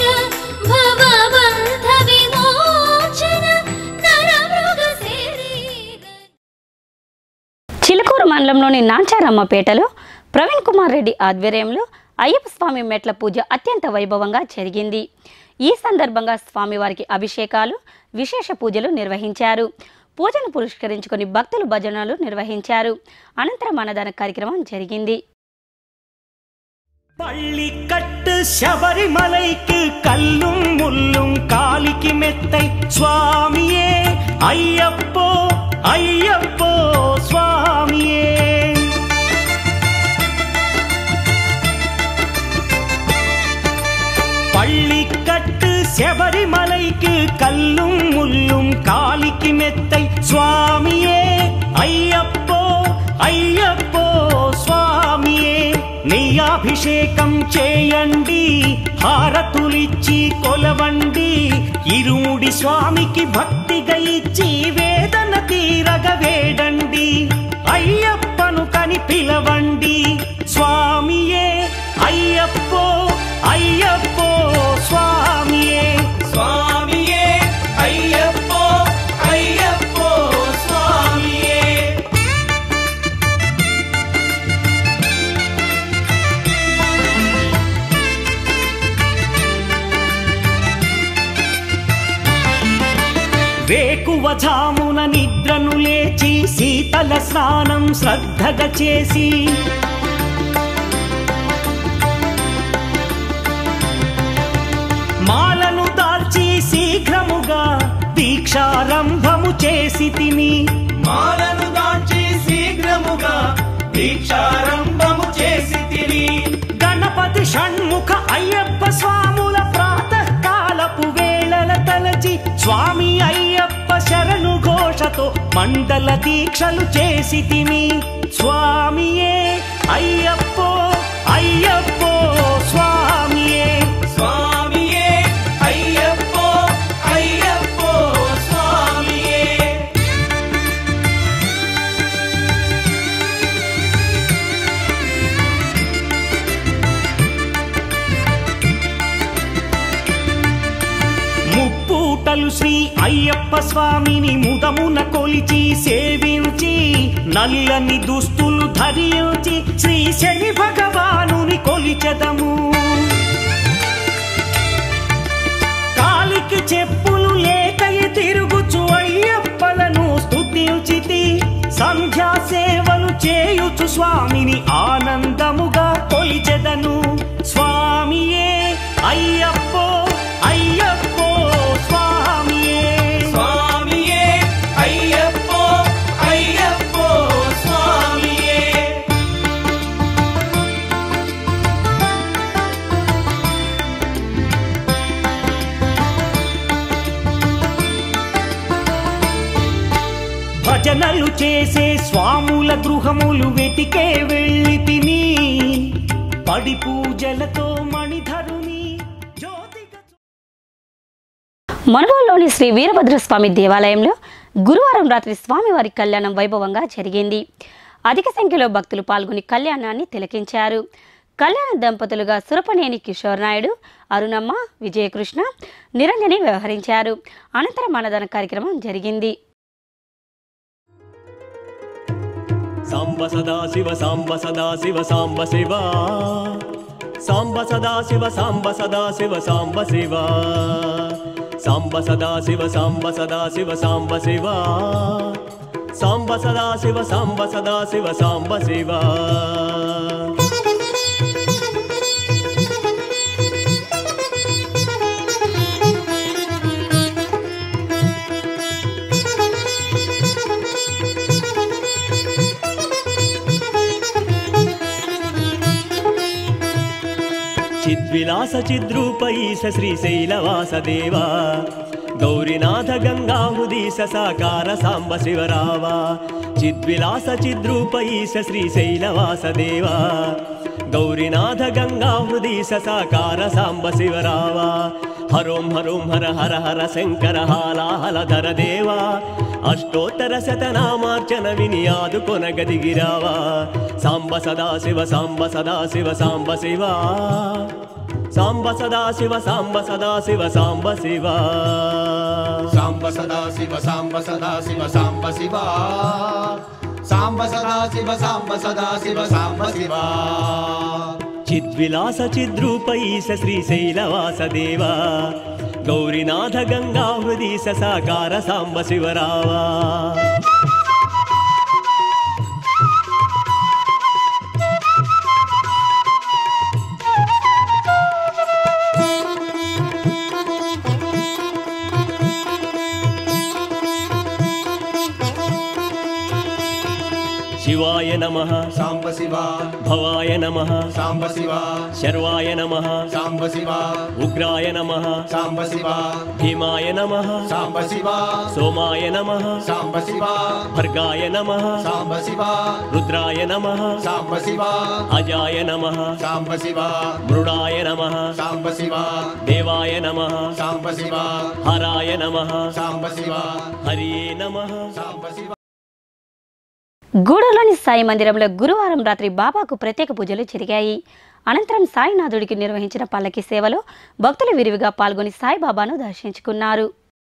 भवबन्धविमोचन नरमृगशरीर చిలుకూరు మండలంలోని నాంచారమ్మపేటలో ప్రవీణ్ కుమార్ రెడ్డి ఆధ్వర్యంలో అయ్యప్ప స్వామి మెట్ల పూజ అత్యంత వైభవంగా జరిగింది ఈ సందర్భంగా స్వామివారికి అభిషేకాలు విశేష పూజలు నిర్వహించారు పూజను పురస్కరించుకొని భక్తులు భజనలు నిర్వహించారు అనంతరం అన్నదాన కార్యక్రమం జరిగింది பள்ளிக்கட்டு சபரிமலைக்கு கல்லும் முள்ளும் காலிக்கு மெத்தை சுவாமியே ஐயப்போ ஐயப்போ சுவாமியே பள்ளிக்கட்டு செபரிமலைக்கு கல்லும் முள்ளும் காலிக்கு மெத்தை சுவாமியே ஐயப்போ ஐயப்போ స్వామియే నెయ్యాభిషేకం చేయండి హారతులిచ్చి కొలవండి ఇరుముడి స్వామికి భక్తిగా ఇచ్చి వేదన తీరగ వేడండి అయ్యప్పను కని పిలవండి స్వామియే అయ్యప్పో అయ్యప్పో స్వామియే స్వామియే అయ్యప్పో అయ్యప్పో స్వామియే వేకువ జామున నిద్రను లేచి శీతల స్నానం శ్రద్ధగా చేసి మాలను దాల్చి శీఘ్రముగా దీక్షారంభము చేసి తిని మాలను దాల్చి శీఘ్రముగా దీక్షారంభము చేసి తిని గణపతి షణ్ముఖ అయ్యప్ప స్వాముల ప్రాతకాలపు వేళల తలచి స్వామి అయ్యప్ప శరణు ఘోషతో మండల దీక్షలు చేసి తిని స్వామియే అయ్యప్పో అయ్యప్పో స్వామియే స్వామియే అయ్యప్పో అయ్యప్పో స్వామియే ముప్పూటలు శ్రీ అయ్యప్ప స్వామిని ముదమున కొలిచి సేవించి నల్లని దుస్తులు ధరించి శ్రీ శని భగవానుని కొలిచెదము కాలికి చెప్పులు లేకయి తిరుగుచు అయ్యప్పలను స్తుతించితి సంధ్యా సేవలు చేయుచు స్వామిని ఆనందముగా కొలిచెదను స్వామియే అయ్యప్పో అయ్యప్పో స్వామియే స్వామియే అయ్యప్పో అయ్యప్పో స్వామియే భజనలు చేసే స్వాముల గృహములు వెతికే వెళ్ళి తిని పడి పూజలతో మణిధరుని మనుగోలులోని శ్రీ వీరభద్రస్వామి దేవాలయంలో గురువారం రాత్రి స్వామివారి కళ్యాణం వైభవంగా జరిగింది అధిక సంఖ్యలో భక్తులు పాల్గొని కళ్యాణాన్ని తిలకించారు కళ్యాణ దంపతులుగా సురపనేని కిషోర్ నాయుడు అరుణమ్మ విజయకృష్ణ నిరంజని వ్యవహరించారు అనంతరం అన్నదాన కార్యక్రమం జరిగింది సాంబ సదా శివ సాంబ సదా శివ సాంబ శివ సాంబ సదా శివ సాంబ సదా శివ సాంబ శివ సాంబ సదా శివ సాంబ సదా శివ సాంబ శివ సాంబ సదా శివ సాంబ సదా శివ సాంబ శివ చిద్విలాస చిద్రూపైస శ్రీశైలవాస దేవా గౌరీనాథ గంగాహుదీశ సాకార సాంబ శివరావా చిద్విలాస చిద్రూపైస శ్రీశైలవాస దేవా గౌరీనాథ గంగాహృదీశ సాకార సాంబ శివరావా హరోం హరోం హర హర హర శంకర హాలాహలధర దేవా అష్టోత్తర శతనామార్చన విని ఆదుకొనగదిగిరావా సాంబ సదా శివ సాంబ సదా శివ సాంబ శివ సాంబ సదా శివ సాంబ సదా శివ సాంబ శివ సాంబ సదా శివ సాంబ సదా శివ సాంబ శివ సాంబ సదా శివ సాంబ సదా శివ సాంబ శివ చిద్విలాస చిద్రూపైస శ్రీశైలవాస దేవా గౌరీనాథ గంగాహృదీశ సాకార సాంబ శివరావా శివాయ నమ సాంబ శివ భవాయ నమ సాంబ శివ శర్వాయ నమ సాంబ శివ ఉగ్రాయ నమ సాంబ శివ భీమాయ నమ సాంబ శివ సోమాయ నమ సాంబ శివ భర్గాయ నమ సాంబ శివ రుద్రాయ నమ సాంబ శివ అజాయ నమ సాంబ శివ మృడాయ నమ సాంబ శివ దేవాయ నమ సాంబ శివ హరాయ నమ సాంబ శివ హరియే నమ సాంబ శివ గూడూరులోని సాయి మందిరంలో గురువారం రాత్రి బాబాకు ప్రత్యేక పూజలు జరిగాయి అనంతరం సాయినాథుడికి నిర్వహించిన పల్లకి సేవలో భక్తులు విరివిగా పాల్గొని సాయిబాబాను దర్శించుకున్నారు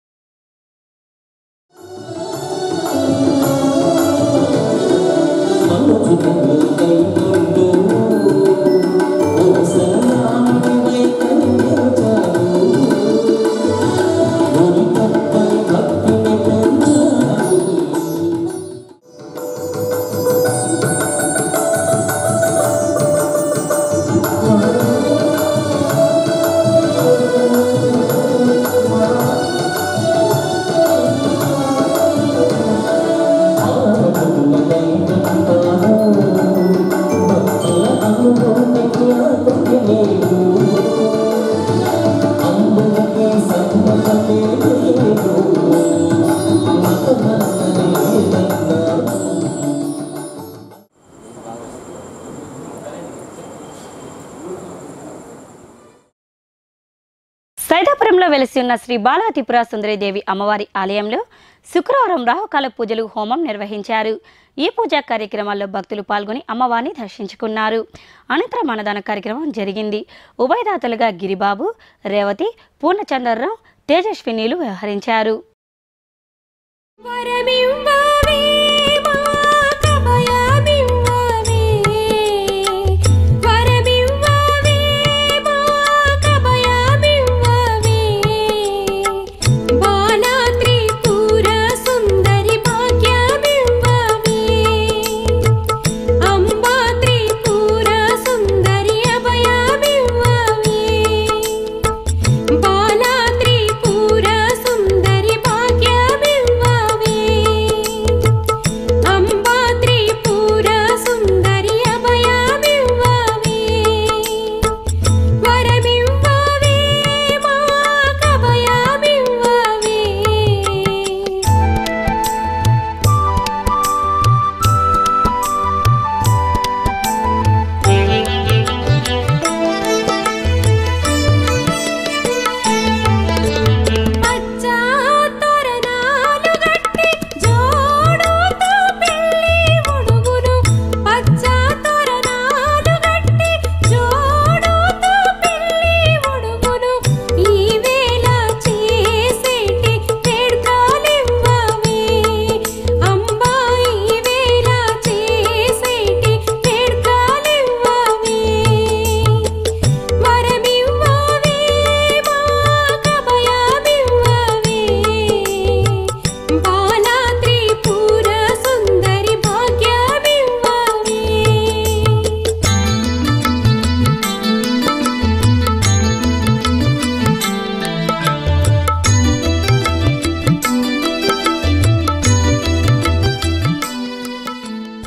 సైదాపురంలో వెలిసి ఉన్న శ్రీ బాలా త్రిపుర సుందరీదేవి అమ్మవారి ఆలయంలో శుక్రవారం రాహుకాల పూజలు హోమం నిర్వహించారు ఈ పూజా కార్యక్రమాల్లో భక్తులు పాల్గొని అమ్మవారిని దర్శించుకున్నారు అనంతరం అన్నదాన కార్యక్రమం జరిగింది ఉభయదాతలుగా గిరిబాబు రేవతి పూర్ణచంద్రరావు తేజస్వినీలు వ్యవహరించారు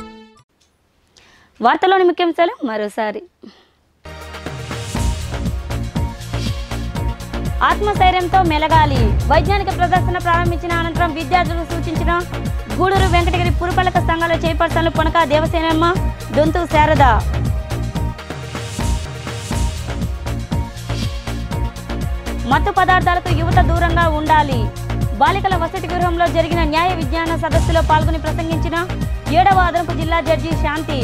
వార్తలోని ముఖ్యాంశాలు మరోసారి ఆత్మస్థైర్యంతో మెలగాలి వైజ్ఞానిక ప్రదర్శన ప్రారంభించిన అనంతరం విద్యార్థులకు సూచించిన గూడూరు వెంకటగిరి పురపాలక సంఘాల చైర్పర్సన్లు పొనక దేవసేనమ్మ దొంతు శారద మత్తు పదార్థాలకు యువత దూరంగా ఉండాలి బాలికల వసతి గృహంలో జరిగిన న్యాయ విజ్ఞాన సదస్సులో పాల్గొని ప్రసంగించిన ఏడవ అదనపు జిల్లా జడ్జి శాంతి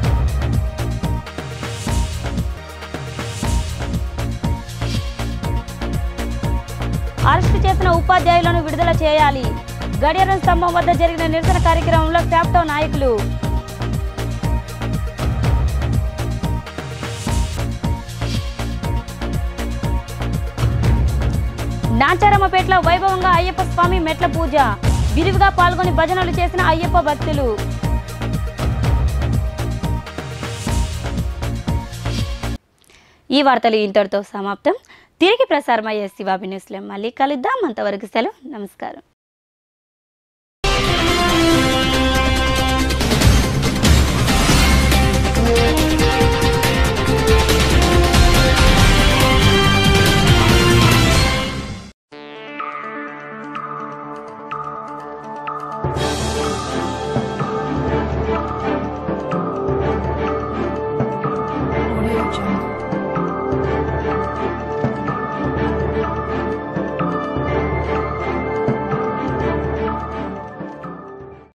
అరెస్టు చేసిన ఉపాధ్యాయులను విడుదల చేయాలి గడియారం స్తంభం వద్ద జరిగిన నిరసన కార్యక్రమంలో ఫ్యాప్టో నాయకులు నాచారమ్మపేటలో వైభవంగా అయ్యప్ప స్వామి మెట్ల పూజ విరివిగా పాల్గొని భజనలు చేసిన అయ్యప్ప భక్తులు ఈ వార్తలు ఇంతటితో సమాప్తం తిరిగి ప్రసారమయ్యే శివాబి న్యూస్లో మళ్ళీ కలుద్దాం అంతవరకు సెలవు నమస్కారం